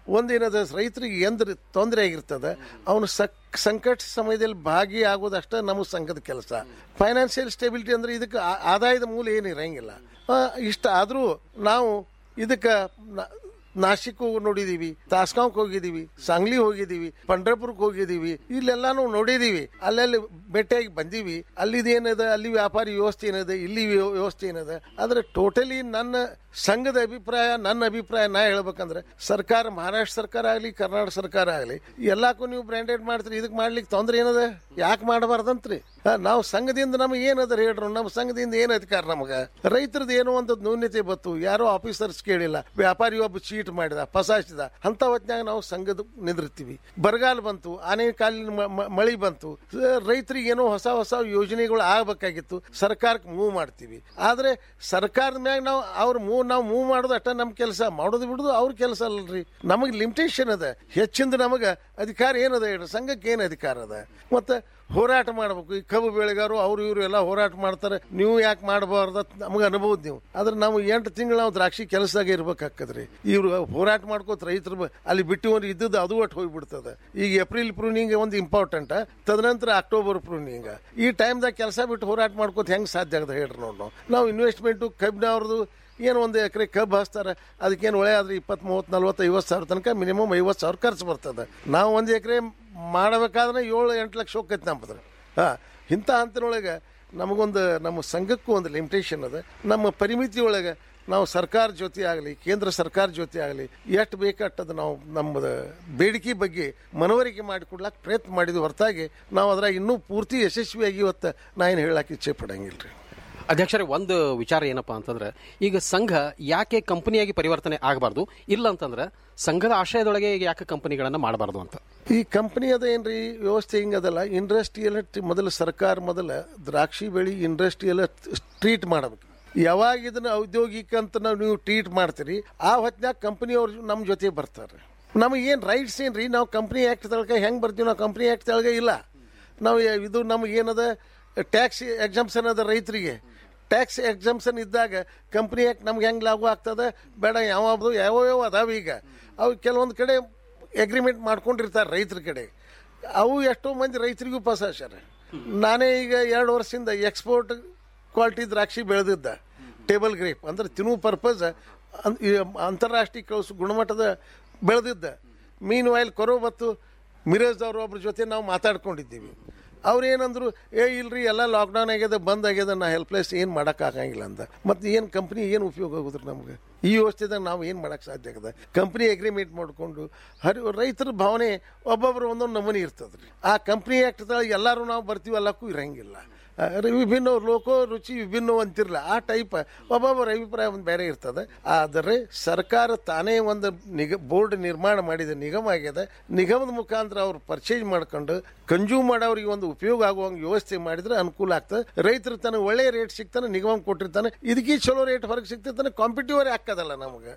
ಒಂದೇನದ ರೈತರಿಗೆ ಎಂದ್ರ ತೊಂದರೆ ಆಗಿರ್ತದೆ ಅವನು ಸಕ್ ಸಂಕಟ ಸಮಯದಲ್ಲಿ ಭಾಗಿಯಾಗೋದಷ್ಟೇ ನಮ್ಮ ಸಂಘದ ಕೆಲಸ ಫೈನಾನ್ಷಿಯಲ್ ಸ್ಟೆಬಿಲಿಟಿ ಅಂದ್ರೆ ಇದಕ್ಕೆ ಆ- ಆದಾಯದ ಮೂಲ ಏನು ಇರಂಗಿಲ್ಲ ಆ, ಇಷ್ಟ ಆದರೂ ನಾವು ಇದಕ್ಕೆ ನ- ನಾಸಿಕ್ ಹೋಗಿ ನೋಡಿದೀವಿ ತಾಸ್ಗಾಂವ್ಕ್ ಹೋಗಿದೀವಿ ಸಾಂಗ್ಲಿ ಹೋಗಿದೀವಿ ಪಂಡ್ರಪುರಕ್ಕೆ ಹೋಗಿದೀವಿ ಇಲ್ಲೆಲ್ಲಾನು ನೋಡಿದೀವಿ ಅಲ್ಲೆಲ್ಲಿ ಭೇಟಿಯಾಗಿ ಬಂದೀವಿ ಅಲ್ಲಿದ್ ಏನದ ಅಲ್ಲಿ ವ್ಯಾಪಾರಿ ವ್ಯವಸ್ಥೆ ಏನದ ಇಲ್ಲಿ ವ್ಯ- ವ್ಯವಸ್ಥೆ ಏನದ ಆದ್ರೆ ಟೋಟಲಿ ನನ್ನ ಸಂಘದ ಅಭಿಪ್ರಾಯ ನನ್ನ ಅಭಿಪ್ರಾಯ ನಾ ಹೇಳ್ಬೇಕಂದ್ರೆ ಸರ್ಕಾರ ಮಹಾರಾಷ್ಟ್ರ ಸರ್ಕಾರ ಆಗಲಿ ಕರ್ನಾಟಕ ಸರ್ಕಾರ ಆಗಲಿ ಎಲ್ಲಾಕು ನೀವು ಬ್ರ್ಯಾಂಡೆಡ್ ಮಾಡ್ತೀರಿ ಇದಕ್ಕೆ ಮಾಡ್ಲಿಕ್ಕೆ ತೊಂದ್ರೆ ಏನದ ಯಾಕೆ ಮಾಡಬಾರ್ದಂತ್ರಿ ಆ, ನಾವು ಸಂಘದಿಂದ ನಮಗೆ ಏನದ ಹೇಳ್ರು ನಮ್ಮ ಸಂಘದಿಂದ ಏನ್ ಅಧಿಕಾರ ನಮಗ ರೈತರದ್ದು ಏನೋ ಒಂದು ನ್ಯೂನ್ಯತೆ ಬತ್ತು ಯಾರೋ ಆಫೀಸರ್ಸ್ ಕೇಳಿಲ್ಲ ವ್ಯಾಪಾರಿ ಒಬ್ಬ ಚೀಟ್ ಮಾಡಿದ ಫಸಾಯಿಸಿದ ಅಂತ ಹೊತ್ನ್ಯಾಗ ನಾವು ಸಂಘದ ನಿಂದಿರ್ತೀವಿ ಬರಗಾಲ ಬಂತು ಆನೆ ಕಾಲಿನ ಮ- ಮ- ಮಳಿ ಬಂತು ರೈತರಿಗೆ ಏನೋ ಹೊಸ ಹೊಸ ಯೋಜನೆಗಳು ಆಗ್ಬೇಕಾಗಿತ್ತು ಸರ್ಕಾರಕ್ಕೆ ಮೂವ್ ಮಾಡ್ತೀವಿ ಆದ್ರೆ ಸರ್ಕಾರದ ಮ್ಯಾಗ ನಾವು ಅವ್ರ ಮೂವ್ ನಾವು ಮೂವ್ ಮಾಡೋದು ಅಷ್ಟ ನಮ್ಮ ಕೆಲಸ ಮಾಡೋದು ಬಿಡುದು ಅವ್ರ ಕೆಲಸ ಅಲ್ರಿ ನಮಗೆ ಲಿಮಿಟೇಷನ್ ಅದ ಹೆಚ್ಚಿಂದ ನಮಗ ಅಧಿಕಾರ ಏನದ ಹೇಳ್ರಿ ಸಂಘಕ್ಕೆ ಏನು ಅಧಿಕಾರ ಅದ ಮತ್ತೆ ಹೋರಾಟ ಮಾಡ್ಬೇಕು ಈ ಕಬ್ಬು ಬೆಳೆಗಾರರು ಅವ್ರು ಇವರು ಎಲ್ಲ ಹೋರಾಟ ಮಾಡ್ತಾರೆ ನೀವು ಯಾಕೆ ಮಾಡಬಾರ್ದ ನಮಗೆ ಅನ್ಬೋದು ನೀವು ಆದ್ರೆ ನಾವು ಎಂಟು ತಿಂಗಳು ನಾವು ದ್ರಾಕ್ಷಿ ಕೆಲಸದಾಗ ಇರ್ಬೇಕಾಗ್ತದ್ರಿ ಇವ್ರು ಹೋರಾಟ ಮಾಡ್ಕೋತ ರೈತರು ಬ- ಅಲ್ಲಿ ಬಿಟ್ಟು ಒಂದು ಇದ್ದದ್ದು ಅದು ಒಟ್ಟು ಹೋಗ್ಬಿಡ್ತದೆ ಈಗ ಏಪ್ರಿಲ್ ಪ್ರೂನಿಂಗ್ ಒಂದು ಇಂಪಾರ್ಟೆಂಟ್ ತದನಂತರ ಅಕ್ಟೋಬರ್ ಪ್ರೂನಿಂಗ್ ಈ ಟೈಮ್ದಾಗ ಕೆಲಸ ಬಿಟ್ಟು ಹೋರಾಟ ಮಾಡ್ಕೋತ ಹೆಂಗೆ ಸಾಧ್ಯ ಆಗದ ಹೇಳ್ರಿ ನೋಡಿ ನಾವು ನಾವು ಇನ್ವೆಸ್ಟ್ಮೆಂಟು ಕಬ್ಬಿನವ್ರದ್ದು ಏನು ಒಂದು ಎಕರೆ ಕಬ್ಬು ಹಚ್ತಾರೆ ಅದಕ್ಕೇನು ಒಳ್ಳೆ ಆದ್ರೆ ಇಪ್ಪತ್ತು ಮೂವತ್ತು ನಲ್ವತ್ತು ಐವತ್ತು ಸಾವಿರ ತನಕ ಮಿನಿಮಮ್ ಐವತ್ತು ಸಾವಿರ ಖರ್ಚು ಬರ್ತದೆ ನಾವು ಒಂದು ಎಕರೆ ಮಾಡಬೇಕಾದ್ರೆ ಏಳು ಎಂಟು ಲಕ್ಷ ಹೋಗ್ತೈತೆ ನಮ್ಮದ್ರ ಹಾಂ ಇಂಥ ಹಂತನೊಳಗೆ ನಮಗೊಂದು ನಮ್ಮ ಸಂಘಕ್ಕೂ ಒಂದು ಲಿಮಿಟೇಷನ್ ಅದ ನಮ್ಮ ಪರಿಮಿತಿ ಒಳಗೆ ನಾವು ಸರ್ಕಾರ ಜೊತೆ ಆಗಲಿ ಕೇಂದ್ರ ಸರ್ಕಾರ ಜೊತೆ ಆಗಲಿ ಎಷ್ಟು ಬೇಕಟ್ಟದು ನಾವು ನಮ್ಮದು ಬೇಡಿಕೆ ಬಗ್ಗೆ ಮನವರಿಕೆ ಮಾಡಿಕೊಡ್ಲಾಕ ಪ್ರಯತ್ನ ಮಾಡಿದ್ವಿ ಹೊರತಾಗಿ ನಾವು ಅದ್ರಾಗ ಇನ್ನೂ ಪೂರ್ತಿ ಯಶಸ್ವಿಯಾಗಿ ಇವತ್ತು ನಾ ಏನು ಹೇಳಕ್ಕೆ ಇಚ್ಛೆ ಪಡಂಗಿಲ್ಲ ರೀ ಅಧ್ಯಕ್ಷರೇ ಒಂದು ವಿಚಾರ ಏನಪ್ಪಾ ಅಂತಂದ್ರೆ ಈಗ ಸಂಘ ಯಾಕೆ ಕಂಪನಿಯಾಗಿ ಪರಿವರ್ತನೆ ಆಗಬಾರ್ದು ಇಲ್ಲ ಅಂತಂದ್ರೆ ಸಂಘದ ಆಶ್ರಯದೊಳಗೆ ಈಗ ಯಾಕೆ ಕಂಪನಿಗಳನ್ನ ಮಾಡಬಾರ್ದು ಅಂತ ಈ ಕಂಪನಿ ಅದ ಏನ್ರಿ ವ್ಯವಸ್ಥೆ ಹಿಂಗದಲ್ಲ ಇಂಡಸ್ಟ್ರಿಯಲ್ ಮೊದಲು ಸರ್ಕಾರ ಮೊದಲ ದ್ರಾಕ್ಷಿ ಬೆಳಿ ಇಂಡಸ್ಟ್ರಿಯಲ್ ಟ್ರೀಟ್ ಮಾಡಬೇಕು ಯಾವಾಗ ಇದನ್ನ ಔದ್ಯೋಗಿಕ ಅಂತ ನಾವು ನೀವು ಟ್ರೀಟ್ ಮಾಡ್ತೀರಿ ಆ ಹೊತ್ನ್ಯಾಗ ಕಂಪನಿಯವ್ರು ನಮ್ಮ ಜೊತೆ ಬರ್ತಾರೆ ನಮಗೆ ಏನು ರೈಟ್ಸ್ ಏನ್ರಿ ನಾವು ಕಂಪ್ನಿ ಆ್ಯಕ್ಟ್ ತಳಕ ಹೆಂಗೆ ಬರ್ತೀವಿ ನಾವು ಕಂಪ್ನಿ ಆ್ಯಕ್ಟ್ ತಳಗ ಇಲ್ಲ ನಾವು ಯ- ಇದು ನಮಗೆ ಏನದ ಟ್ಯಾಕ್ಸ್ ಎಕ್ಸಾಮ್ಷನ್ ಅದ ರೈತರಿಗೆ ಟ್ಯಾಕ್ಸ್ ಎಕ್ಸಾಮ್ಷನ್ ಇದ್ದಾಗ ಕಂಪ್ನಿ ಆ್ಯಕ್ಟ್ ನಮ್ಗೆ ಹೆಂಗೆ ಲಾಗು ಆಗ್ತದೆ ಬೇಡ ಯಾವ್ದು ಯಾವ್ಯಾವ ಅದಾವ ಈಗ ಅವು ಕೆಲವೊಂದು ಕಡೆ ಅಗ್ರಿಮೆಂಟ್ ಮಾಡ್ಕೊಂಡಿರ್ತಾರೆ ರೈತರ ಕಡೆ ಅವು ಎಷ್ಟೋ ಮಂದಿ ರೈತರಿಗೂ ಪಾಸ್ ಆಶ್ಯಾರ ನಾನೇ ಈಗ ಎರಡು ವರ್ಷದಿಂದ ಎಕ್ಸ್ಪೋರ್ಟ್ ಕ್ವಾಲಿಟಿ ದ್ರಾಕ್ಷಿ ಬೆಳೆದಿದ್ದ ಟೇಬಲ್ ಗ್ರೇಪ್ ಅಂದ್ರೆ ತಿನ್ನುವ ಪರ್ಪಸ್ ಅಂತಾರಾಷ್ಟ್ರೀಯ ಕಳಿಸು ಗುಣಮಟ್ಟದ ಬೆಳೆದಿದ್ದ ಮೀನ್ ವಾಯಿಲ್ ಕೊರೋ ಮತ್ತು ಮಿರೇಜ್ ಅವ್ರ ಒಬ್ರ ಜೊತೆ ನಾವು ಮಾತಾಡ್ಕೊಂಡಿದ್ದೀವಿ ಅವ್ರು ಏನಂದ್ರು ಏ ಇಲ್ರಿ ಎಲ್ಲ ಲಾಕ್ಡೌನ್ ಆಗ್ಯದ ಬಂದ್ ಆಗ್ಯದ ನಾ ಹೆಲ್ಪ್ಲೆಸ್ ಏನು ಆಗಂಗಿಲ್ಲ ಅಂತ ಮತ್ತೆ ಏನು ಕಂಪ್ನಿ ಏನು ಉಪಯೋಗ ಆಗುದ್ರಿ ನಮ್ಗೆ ಈ ವ್ಯವಸ್ಥೆದಾಗ ನಾವು ಏನು ಮಾಡಕ್ಕೆ ಸಾಧ್ಯ ಆಗದ ಕಂಪ್ನಿ ಅಗ್ರಿಮೆಂಟ್ ಮಾಡಿಕೊಂಡು ಹರಿ ರೈತರ ಭಾವನೆ ಒಬ್ಬೊಬ್ರು ಒಂದೊಂದು ನಮೂನಿ ಇರ್ತದ್ರಿ ಆ ಕಂಪ್ನಿ ಆ್ಯಕ್ಟ್ದಾಗ ಎಲ್ಲರೂ ನಾವು ಬರ್ತೀವಿ ಎಲ್ಲಕ್ಕೂ ಇರಂಗಿಲ್ಲ ಆ, ವಿಭಿನ್ನ ಲೋಕೋ ರುಚಿ ವಿಭಿನ್ನ ಅಂತಿರಲ್ಲ ಆ ಟೈಪ್ ಒಬ್ಬೊಬ್ಬರ ಅಭಿಪ್ರಾಯ ಒಂದು ಬೇರೆ ಇರ್ತದೆ ಆದರೆ ಸರ್ಕಾರ ತಾನೇ ಒಂದು ನಿಗ ಬೋರ್ಡ್ ನಿರ್ಮಾಣ ಮಾಡಿದ ನಿಗಮ ಆಗ್ಯದ ನಿಗಮದ ಮುಖಾಂತರ ಅವ್ರು ಪರ್ಚೇಸ್ ಮಾಡ್ಕೊಂಡು ಕಂಜ್ಯೂಮ್ ಮಾಡೋರಿಗೆ ಒಂದು ಉಪಯೋಗ ಆಗುವಂಗೆ ವ್ಯವಸ್ಥೆ ಮಾಡಿದ್ರೆ ಅನುಕೂಲ ಆಗ್ತದೆ ರೈತರು ತನಗೆ ಒಳ್ಳೆ ರೇಟ್ ಸಿಗ್ತಾನೆ ನಿಗಮ ಕೊಟ್ಟಿರ್ತಾನೆ ಇದಕ್ಕೆ ಚಲೋ ರೇಟ್ ಹೊರಗೆ ಸಿಗ್ತಿರ್ತಾನೆ ಕಾಂಪಿಟಿವರೇ ಹಾಕದಲ್ಲ ನಮಗೆ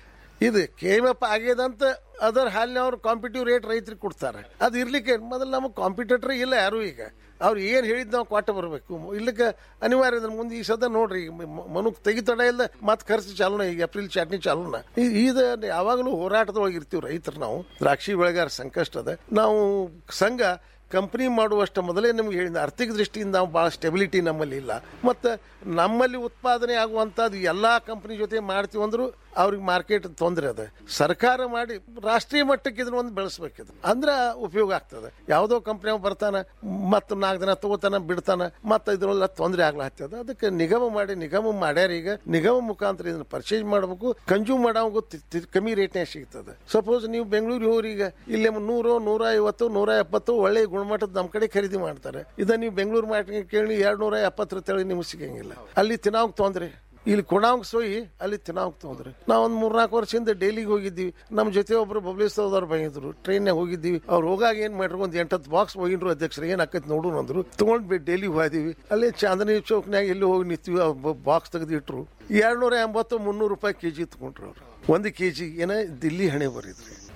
ಇದು ಕೆ ಎಮ್ ಎಫ್ ಆಗ್ಯದಂತ ಅದರ ಹಾಲಿನವ್ರು ಕಾಂಪಿಟಿವ್ ರೇಟ್ ರೈತರಿಗೆ ಕೊಡ್ತಾರೆ ಅದು ಇರ್ಲಿಕ್ಕೆ ಮೊದಲು ನಮಗೆ ಕಾಂಪಿಟೇಟರ್ ಇಲ್ಲ ಯಾರು ಈಗ ಅವ್ರು ಏನು ಹೇಳಿದ್ ನಾವು ಕೊಟ್ಟು ಬರಬೇಕು ಇಲ್ಲಕ್ಕೆ ಅನಿವಾರ್ಯ ಅದ್ರ ಮುಂದೆ ಈ ಸದ ನೋಡ್ರಿ ಮನುಕ್ ತೆಗಿತಡ ಇಲ್ಲ ಮತ್ತೆ ಖರ್ಚು ಚಾಲೂನ ಈಗ ಏಪ್ರಿಲ್ ಚಾಟ್ನಿ ಚಾಲೂನ ಈ- ಇದು ಯಾವಾಗಲೂ ಹೋರಾಟದೊಳಗೆ ಇರ್ತೀವಿ ರೈತರು ನಾವು ದ್ರಾಕ್ಷಿ ಬೆಳೆಗಾರ ಸಂಕಷ್ಟ ಅದ ನಾವು ಸಂಘ ಕಂಪ್ನಿ ಮಾಡುವಷ್ಟು ಮೊದಲೇ ನಿಮ್ಗೆ ಹೇಳಿದ ಆರ್ಥಿಕ ದೃಷ್ಟಿಯಿಂದ ನಾವು ಭಾಳ ಸ್ಟೆಬಿಲಿಟಿ ನಮ್ಮಲ್ಲಿ ಇಲ್ಲ ಮತ್ತು ನಮ್ಮಲ್ಲಿ ಉತ್ಪಾದನೆ ಆಗುವಂಥದ್ದು ಎಲ್ಲ ಕಂಪ್ನಿ ಜೊತೆ ಮಾಡ್ತೀವಿ ಅಂದ್ರು ಅವ್ರಿಗೆ ಮಾರ್ಕೆಟ್ ತೊಂದರೆ ಅದ ಸರ್ಕಾರ ಮಾಡಿ ರಾಷ್ಟ್ರೀಯ ಮಟ್ಟಕ್ಕೆ ಇದನ್ನ ಒಂದು ಬೆಳೆಸ್ಬೇಕಿದು ಅಂದ್ರೆ ಉಪಯೋಗ ಆಗ್ತದೆ ಯಾವುದೋ ಕಂಪ್ನಿ ಬರ್ತಾನ ಮತ್ತು ನಾಲ್ಕು ದಿನ ತಗೋತಾನ ಬಿಡ್ತಾನ ಮತ್ತು ಇದ್ರಲ್ಲ ತೊಂದರೆ ಆಗ್ಲಾಗ್ತದ ಅದಕ್ಕೆ ನಿಗಮ ಮಾಡಿ ನಿಗಮ ಮಾಡ್ಯಾರ ಈಗ ನಿಗಮ ಮುಖಾಂತರ ಇದನ್ನ ಪರ್ಚೇಸ್ ಮಾಡಬೇಕು ಕಂಜ್ಯೂಮ್ ಮಾಡೋವು ಕಮ್ಮಿ ರೇಟ್ನಾಗ ಸಿಗ್ತದೆ ಸಪೋಸ್ ನೀವು ಬೆಂಗಳೂರಿಗೆ ಹೋಗ್ರಿ ಈಗ ಇಲ್ಲಿ ನೂರು ನೂರ ಐವತ್ತು ನೂರ ಎಪ್ಪತ್ತು ಒಳ್ಳೆ ಗುಣಮಟ್ಟದ ನಮ್ಮ ಕಡೆ ಖರೀದಿ ಮಾಡ್ತಾರೆ ಇದನ್ನ ನೀವು ಬೆಂಗಳೂರು ಮಾರ್ಕೆಟ್ ಕೇಳಿ ಎರಡು ನೂರ ಎಪ್ಪತ್ತರ ತಳಿ ನಿಮ್ಗೆ ಸಿಗಂಗಿಲ್ಲ ಅಲ್ಲಿ ತಿನ್ನೋಕ್ ತೊಂದ್ರೆ ಇಲ್ಲಿ ಕೊಡಾಂಗ್ ಸೋಯಿ ಅಲ್ಲಿ ತಿನ್ನೋಕ್ ತೊಂದ್ರೆ ನಾವು ಒಂದು ಮೂರ್ನಾಲ್ಕು ವರ್ಷದಿಂದ ಡೈಲಿಗೆ ಹೋಗಿದ್ದೀವಿ ನಮ್ಮ ಜೊತೆ ಒಬ್ರು ಬಬ್ಲೇಶ್ವರದವ್ರು ಬಂದಿದ್ರು ಟ್ರೈನ್ನಾಗ ಹೋಗಿದ್ದೀವಿ ಅವ್ರು ಹೋಗಾಗ ಏನ್ ಮಾಡ್ರು ಒಂದು ಎಂಟತ್ತು ಬಾಕ್ಸ್ ಹೋಗಿದ್ರು ಅಧ್ಯಕ್ಷರು ಏನ್ ಆಕೈತಿ ನೋಡು ಅಂದ್ರು ತಗೊಂಡ್ ಡೈಲಿ ಹೋದಿವಿ ಅಲ್ಲಿ ಚಾಂದನಿ ಚೌಕ್ನಾಗ ಎಲ್ಲಿ ಹೋಗಿ ನಿಂತೀವಿ ಬಾಕ್ಸ್ ತೆಗೆದು ಇಟ್ರು ಎರಡ್ನೂರ ಎಂಬತ್ತು ಮುನ್ನೂರು ರೂಪಾಯಿ ಕೆಜಿ ತಗೊಂಡ್ರು ಅವ್ರು ಒಂದು ಕೆಜಿ ಏನ ದಿಲ್ಲಿ ಹಣೆ ಬರಿದ್ರಿ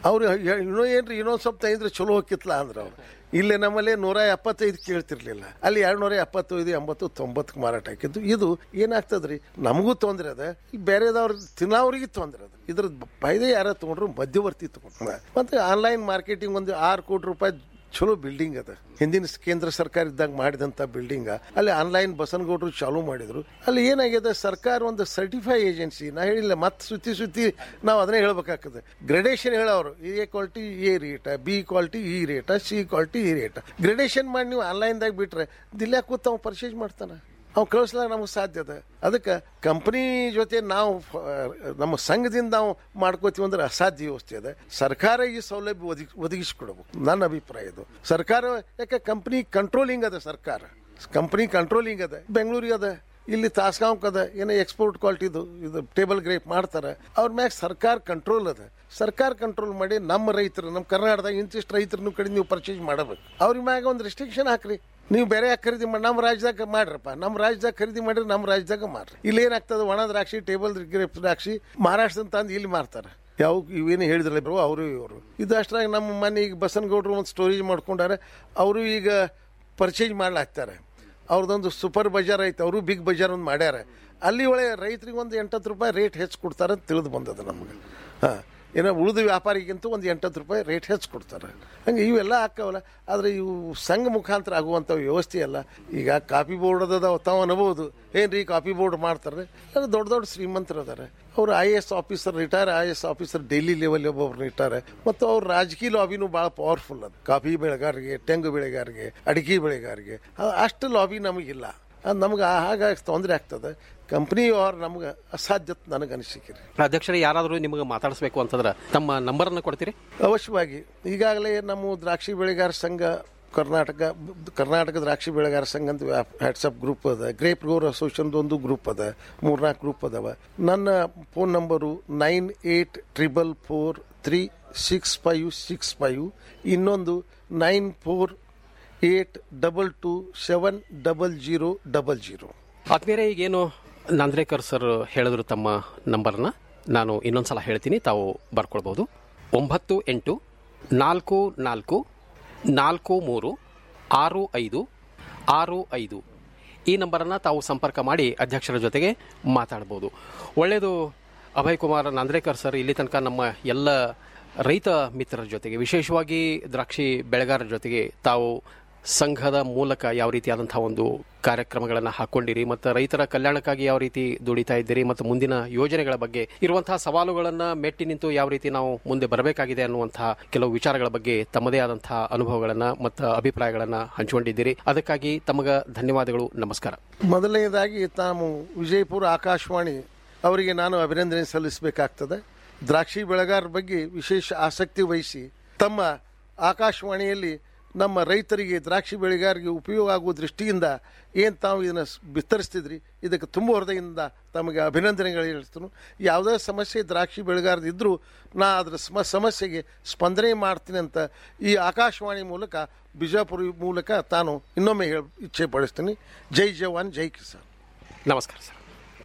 ಅವ್ರು ಹೇ- ಇನ್ನೂ ಏನ್ರಿ ಇನ್ನೊಂದು ಸ್ವಲ್ಪ ತೆಗೆದ್ರೆ ಚಲೋ ಹೋಗಿತ್ಲ ಅಂದ್ರೆ ಅವ್ರು ಇಲ್ಲಿ ನಮ್ಮಲ್ಲಿ ನೂರ ಎಪ್ಪತ್ತೈದು ಕೇಳ್ತಿರ್ಲಿಲ್ಲ ಅಲ್ಲಿ ಎರಡು ನೂರ ಎಪ್ಪತ್ತೈದು ಎಂಬತ್ತು ತೊಂಬತ್ತಕ್ಕೆ ಮಾರಾಟ ಹಾಕಿದ್ದು ಇದು ಏನಾಗ್ತದ್ರಿ ನಮಗೂ ತೊಂದರೆ ಅದ ಈ ಬೇರೆದವ್ರು ತಿನ್ನೋರಿಗೆ ತೊಂದರೆ ಅದ ಇದ್ರ ಫೈದೆ ಯಾರ ತಗೊಂಡ್ರು ಮಧ್ಯವರ್ತಿ ತಗೊಂಡ್ರು ಮತ್ತೆ ಆನ್ಲೈನ್ ಮಾರ್ಕೆಟಿಂಗ್ ಒಂದು ಆರು ಕೋಟಿ ರೂಪಾಯಿ ಚಲೋ ಬಿಲ್ಡಿಂಗ್ ಅದ ಹಿಂದಿನ ಕೇಂದ್ರ ಸರ್ಕಾರ ಇದ್ದಾಗ ಮಾಡಿದಂತ ಬಿಲ್ಡಿಂಗ್ ಅಲ್ಲಿ ಆನ್ಲೈನ್ ಬಸನಗೌಡರು ಚಾಲೂ ಮಾಡಿದ್ರು ಅಲ್ಲಿ ಏನಾಗಿದೆ ಸರ್ಕಾರ ಒಂದು ಸರ್ಟಿಫೈ ಏಜೆನ್ಸಿ ನಾ ಹೇಳಿಲ್ಲ ಮತ್ತೆ ಸುತ್ತಿ ಸುತ್ತಿ ನಾವು ಅದನ್ನೇ ಹೇಳ್ಬೇಕಾಗ್ತದೆ ಗ್ರೇಡೇಷನ್ ಹೇಳೋರು A quality A rate B quality ಈ ರೇಟ ಸಿ ಕ್ವಾಲಿಟಿ ಈ ರೇಟ ಗ್ರೇಡೇಷನ್ ಮಾಡಿ ನೀವು ಆನ್ಲೈನ್ದಾಗ ಬಿಟ್ರೆ ದಿಲ್ಲ ಕೂತ್ ಅವ್ನು ಪರ್ಚೇಸ್ ಮಾಡ್ತಾನೆ ಅವ್ನು ಕಳಿಸ್ಲಾಕ ನಮಗೆ ಸಾಧ್ಯ ಅದ ಅದಕ್ಕೆ ಕಂಪ್ನಿ ಜೊತೆ ನಾವು ಫ- ನಮ್ಮ ಸಂಘದಿಂದ ನಾವು ಮಾಡ್ಕೋತೀವಿ ಅಂದ್ರೆ ಅಸಾಧ್ಯ ವ್ಯವಸ್ಥೆ ಅದ ಸರ್ಕಾರ ಈ ಸೌಲಭ್ಯ ಒದಗಿ ಒದಗಿಸ್ಕೊಡ್ಬೇಕು ನನ್ನ ಅಭಿಪ್ರಾಯ ಇದು ಸರ್ಕಾರ ಯಾಕೆ ಕಂಪ್ನಿ ಕಂಟ್ರೋಲಿಂಗ್ ಅದ ಸರ್ಕಾರ ಕಂಪ್ನಿ ಕಂಟ್ರೋಲಿಂಗ್ ಅದ ಬೆಂಗಳೂರಿಗೆ ಅದ ಇಲ್ಲಿ ತಾಸ್ಗಾಂವ್ಕ್ ಅದ ಏನೋ ಎಕ್ಸ್ಪೋರ್ಟ್ ಕ್ವಾಲಿಟಿದು ಇದು ಟೇಬಲ್ ಗ್ರೇಪ್ ಮಾಡ್ತಾರೆ ಅವ್ರ ಮ್ಯಾಗ ಸರ್ಕಾರ ಕಂಟ್ರೋಲ್ ಅದ ಸರ್ಕಾರ ಕಂಟ್ರೋಲ್ ಮಾಡಿ ನಮ್ಮ ರೈತರು ನಮ್ಮ ಕರ್ನಾಟಕದಾಗ ಇಂತಿಷ್ಟು ರೈತರನ್ನು ಕಡೆ ನೀವು ಪರ್ಚೇಸ್ ಮಾಡಬೇಕು ಅವ್ರ ಮ್ಯಾಗ ಒಂದು ರೆಸ್ಟ್ರಿಕ್ಷನ್ ಹಾಕ್ರಿ ನೀವು ಬೇರೆ ಯಾಕೆ ಖರೀದಿ ಮಾಡಿ ನಮ್ಮ ರಾಜ್ಯದಾಗ ಮಾಡ್ರಪ್ಪ ನಮ್ಮ ರಾಜ್ಯದಾಗ ಖರೀದಿ ಮಾಡಿದ್ರೆ ನಮ್ಮ ರಾಜ್ಯದಾಗ ಮಾಡ್ರಿ ಇಲ್ಲಿ ಏನಾಗ್ತದೆ ಒಣ ದ್ರಾಕ್ಷಿ ಟೇಬಲ್ ಗ್ರೇಪ್ ದ್ರಾಕ್ಷಿ ಮಹಾರಾಷ್ಟ್ರದಿಂದ ತಂದು ಇಲ್ಲಿ ಮಾರ್ತಾರೆ ಯಾವ ಇವೇನು ಹೇಳಿದ್ರಲ್ಲ ಬ್ರೋ ಅವರು ಇವರು ಇದು ಅಷ್ಟ್ರಾಗ ನಮ್ಮ ಮನೆ ಈಗ ಬಸನಗೌಡರು ಒಂದು ಸ್ಟೋರೇಜ್ ಮಾಡ್ಕೊಂಡಾರೆ ಅವರು ಈಗ ಪರ್ಚೇಸ್ ಮಾಡ್ಲಾಗ್ತಾರೆ ಅವ್ರದ್ದೊಂದು ಸೂಪರ್ ಬಜಾರ್ ಐತೆ ಅವರು ಬಿಗ್ ಬಜಾರ್ ಒಂದು ಮಾಡ್ಯಾರ ಅಲ್ಲಿ ಒಳ್ಳೆ ರೈತರಿಗೆ ಒಂದು ಎಂಟತ್ತು ರೂಪಾಯಿ ರೇಟ್ ಹೆಚ್ಚು ಕೊಡ್ತಾರೆ ಅಂತ ತಿಳಿದು ಬಂದದ ನಮ್ಗೆ ಹಾಂ ಏನೋ ಉಳಿದ ವ್ಯಾಪಾರಿಗಿಂತ ಒಂದು ಎಂಟತ್ತು ರೂಪಾಯಿ ರೇಟ್ ಹೆಚ್ಚು ಕೊಡ್ತಾರೆ ಹಂಗೆ ಇವೆಲ್ಲ ಹಾಕವಲ್ಲ ಆದರೆ ಇವು ಸಂಘ ಮುಖಾಂತರ ಆಗುವಂಥ ವ್ಯವಸ್ಥೆ ಅಲ್ಲ ಈಗ ಕಾಪಿ ಬೋರ್ಡ್ ಅದ ತಾವು ಅನ್ಬೋದು ಏನ್ರಿ ಕಾಪಿ ಬೋರ್ಡ್ ಮಾಡ್ತಾರೆ ಅದು ದೊಡ್ಡ ದೊಡ್ಡ ಶ್ರೀಮಂತರು ಅದಾರೆ ಅವರು I A S officer retire I S officer daily level ಒಬ್ಬೊಬ್ರು ರಿಟೈರ್ ಮತ್ತು ಅವ್ರ ರಾಜಕೀಯ ಲಾಬಿನೂ ಭಾಳ ಪವರ್ಫುಲ್ ಅದು ಕಾಫಿ ಬೆಳೆಗಾರರಿಗೆ ತೆಂಗು ಬೆಳೆಗಾರರಿಗೆ ಅಡಿಕೆ ಬೆಳೆಗಾರರಿಗೆ ಅ- ಅಷ್ಟು ಲಾಬಿ ನಮಗಿಲ್ಲ ಅದು ನಮ್ಗೆ ಹಾಗಾಗಿ ತೊಂದರೆ ಆಗ್ತದೆ ಕಂಪ್ನಿ ಅವ್ರು ನಮ್ಗೆ ಅಸಾಧ್ಯ ನನಗೆ ಅನಿಸಿಕೆ ಅಧ್ಯಕ್ಷರೇ ಯಾರಾದರೂ ನಿಮಗೆ ಮಾತಾಡಿಸ್ಬೇಕು ಅಂತಂದ್ರೆ ತಮ್ಮ ನಂಬರನ್ನು ಕೊಡ್ತೀರಿ ಅವಶ್ಯವಾಗಿ ಈಗಾಗಲೇ ನಮ್ಮ ದ್ರಾಕ್ಷಿ ಬೆಳೆಗಾರ ಸಂಘ ಕರ್ನಾಟಕ ಕರ್ನಾಟಕ ದ್ರಾಕ್ಷಿ ಬೆಳೆಗಾರ ಸಂಘ ಅಂತ ವಾಟ್ಸಪ್ ಗ್ರೂಪ್ ಅದ ಗ್ರೇಪ್ ಗೋರ್ ಅಸೋಸಿಯೇಷನ್ ಒಂದು ಗ್ರೂಪ್ ಅದ ಮೂರ್ನಾಲ್ಕು ಗ್ರೂಪ್ ಅದಾವ ನನ್ನ phone number nine eight triple four three six five six five ಇನ್ನೊಂದು nine four eight double two seven double zero double zero ಆದ್ಮೇಲೆ ಈಗೇನು ನಂದ್ರೇಕರ್ ಸರ್ ಹೇಳಿದ್ರು ತಮ್ಮ ನಂಬರ್ನ ನಾನು ಇನ್ನೊಂದ್ಸಲ ಹೇಳ್ತೀನಿ ತಾವು ಬರ್ಕೊಳ್ಬೋದು ಒಂಬತ್ತು ಎಂಟು ನಾಲ್ಕು ನಾಲ್ಕು ನಾಲ್ಕು ಮೂರು ಆರು ಐದು ಆರು ಐದು ಈ ನಂಬರನ್ನು ತಾವು ಸಂಪರ್ಕ ಮಾಡಿ ಅಧ್ಯಕ್ಷರ ಜೊತೆಗೆ ಮಾತಾಡ್ಬೋದು ಒಳ್ಳೆಯದು ಅಭಯ್ ಕುಮಾರ್ ನಾಂದ್ರೇಕರ್ ಸರ್ ಇಲ್ಲಿ ತನಕ ನಮ್ಮ ಎಲ್ಲ ರೈತ ಮಿತ್ರರ ಜೊತೆಗೆ ವಿಶೇಷವಾಗಿ ದ್ರಾಕ್ಷಿ ಬೆಳೆಗಾರರ ಜೊತೆಗೆ ತಾವು ಸಂಘದ ಮೂಲಕ ಯಾವ ರೀತಿಯಾದಂತಹ ಒಂದು ಕಾರ್ಯಕ್ರಮಗಳನ್ನು ಹಾಕೊಂಡಿರಿ ಮತ್ತು ರೈತರ ಕಲ್ಯಾಣಕ್ಕಾಗಿ ಯಾವ ರೀತಿ ದುಡಿತಾ ಇದ್ದೀರಿ ಮತ್ತು ಮುಂದಿನ ಯೋಜನೆಗಳ ಬಗ್ಗೆ ಇರುವಂತಹ ಸವಾಲುಗಳನ್ನು ಮೆಟ್ಟಿ ನಿಂತು ಯಾವ ರೀತಿ ನಾವು ಮುಂದೆ ಬರಬೇಕಾಗಿದೆ ಅನ್ನುವಂತಹ ಕೆಲವು ವಿಚಾರಗಳ ಬಗ್ಗೆ ತಮ್ಮದೇ ಆದಂತಹ ಅನುಭವಗಳನ್ನು ಮತ್ತು ಅಭಿಪ್ರಾಯಗಳನ್ನು ಹಂಚಿಕೊಂಡಿದ್ದೀರಿ ಅದಕ್ಕಾಗಿ ತಮಗ ಧನ್ಯವಾದಗಳು ನಮಸ್ಕಾರ ಮೊದಲನೇದಾಗಿ ತಾವು ವಿಜಯಪುರ ಆಕಾಶವಾಣಿ ಅವರಿಗೆ ನಾನು ಅಭಿನಂದನೆ ಸಲ್ಲಿಸಬೇಕಾಗ್ತದೆ ದ್ರಾಕ್ಷಿ ಬೆಳೆಗಾರರ ಬಗ್ಗೆ ವಿಶೇಷ ಆಸಕ್ತಿ ವಹಿಸಿ ತಮ್ಮ ಆಕಾಶವಾಣಿಯಲ್ಲಿ ನಮ್ಮ ರೈತರಿಗೆ ದ್ರಾಕ್ಷಿ ಬೆಳೆಗಾರರಿಗೆ ಉಪಯೋಗ ಆಗುವ ದೃಷ್ಟಿಯಿಂದ ಏನು ತಾವು ಇದನ್ನು ಸ್- ಬಿತ್ತರಿಸ್ತಿದ್ರಿ ಇದಕ್ಕೆ ತುಂಬ ಹೃದಯದಿಂದ ತಮಗೆ ಅಭಿನಂದನೆಗಳು ಹೇಳ್ತೀನಿ ಯಾವುದೇ ಸಮಸ್ಯೆ ದ್ರಾಕ್ಷಿ ಬೆಳೆಗಾರದಿದ್ದರೂ ನಾ ಅದರ ಸಮ ಸಮಸ್ಯೆಗೆ ಸ್ಪಂದನೆ ಮಾಡ್ತೀನಿ ಅಂತ ಈ ಆಕಾಶವಾಣಿ ಮೂಲಕ ಬಿಜಾಪುರ ಮೂಲಕ ತಾನು ಇನ್ನೊಮ್ಮೆ ಹೇಳ ಇಚ್ಛೆ ಪಡಿಸ್ತೀನಿ ಜೈ ಜವಾನ್ ಜೈ ಕಿಸಾನ್ ನಮಸ್ಕಾರ ಸರ್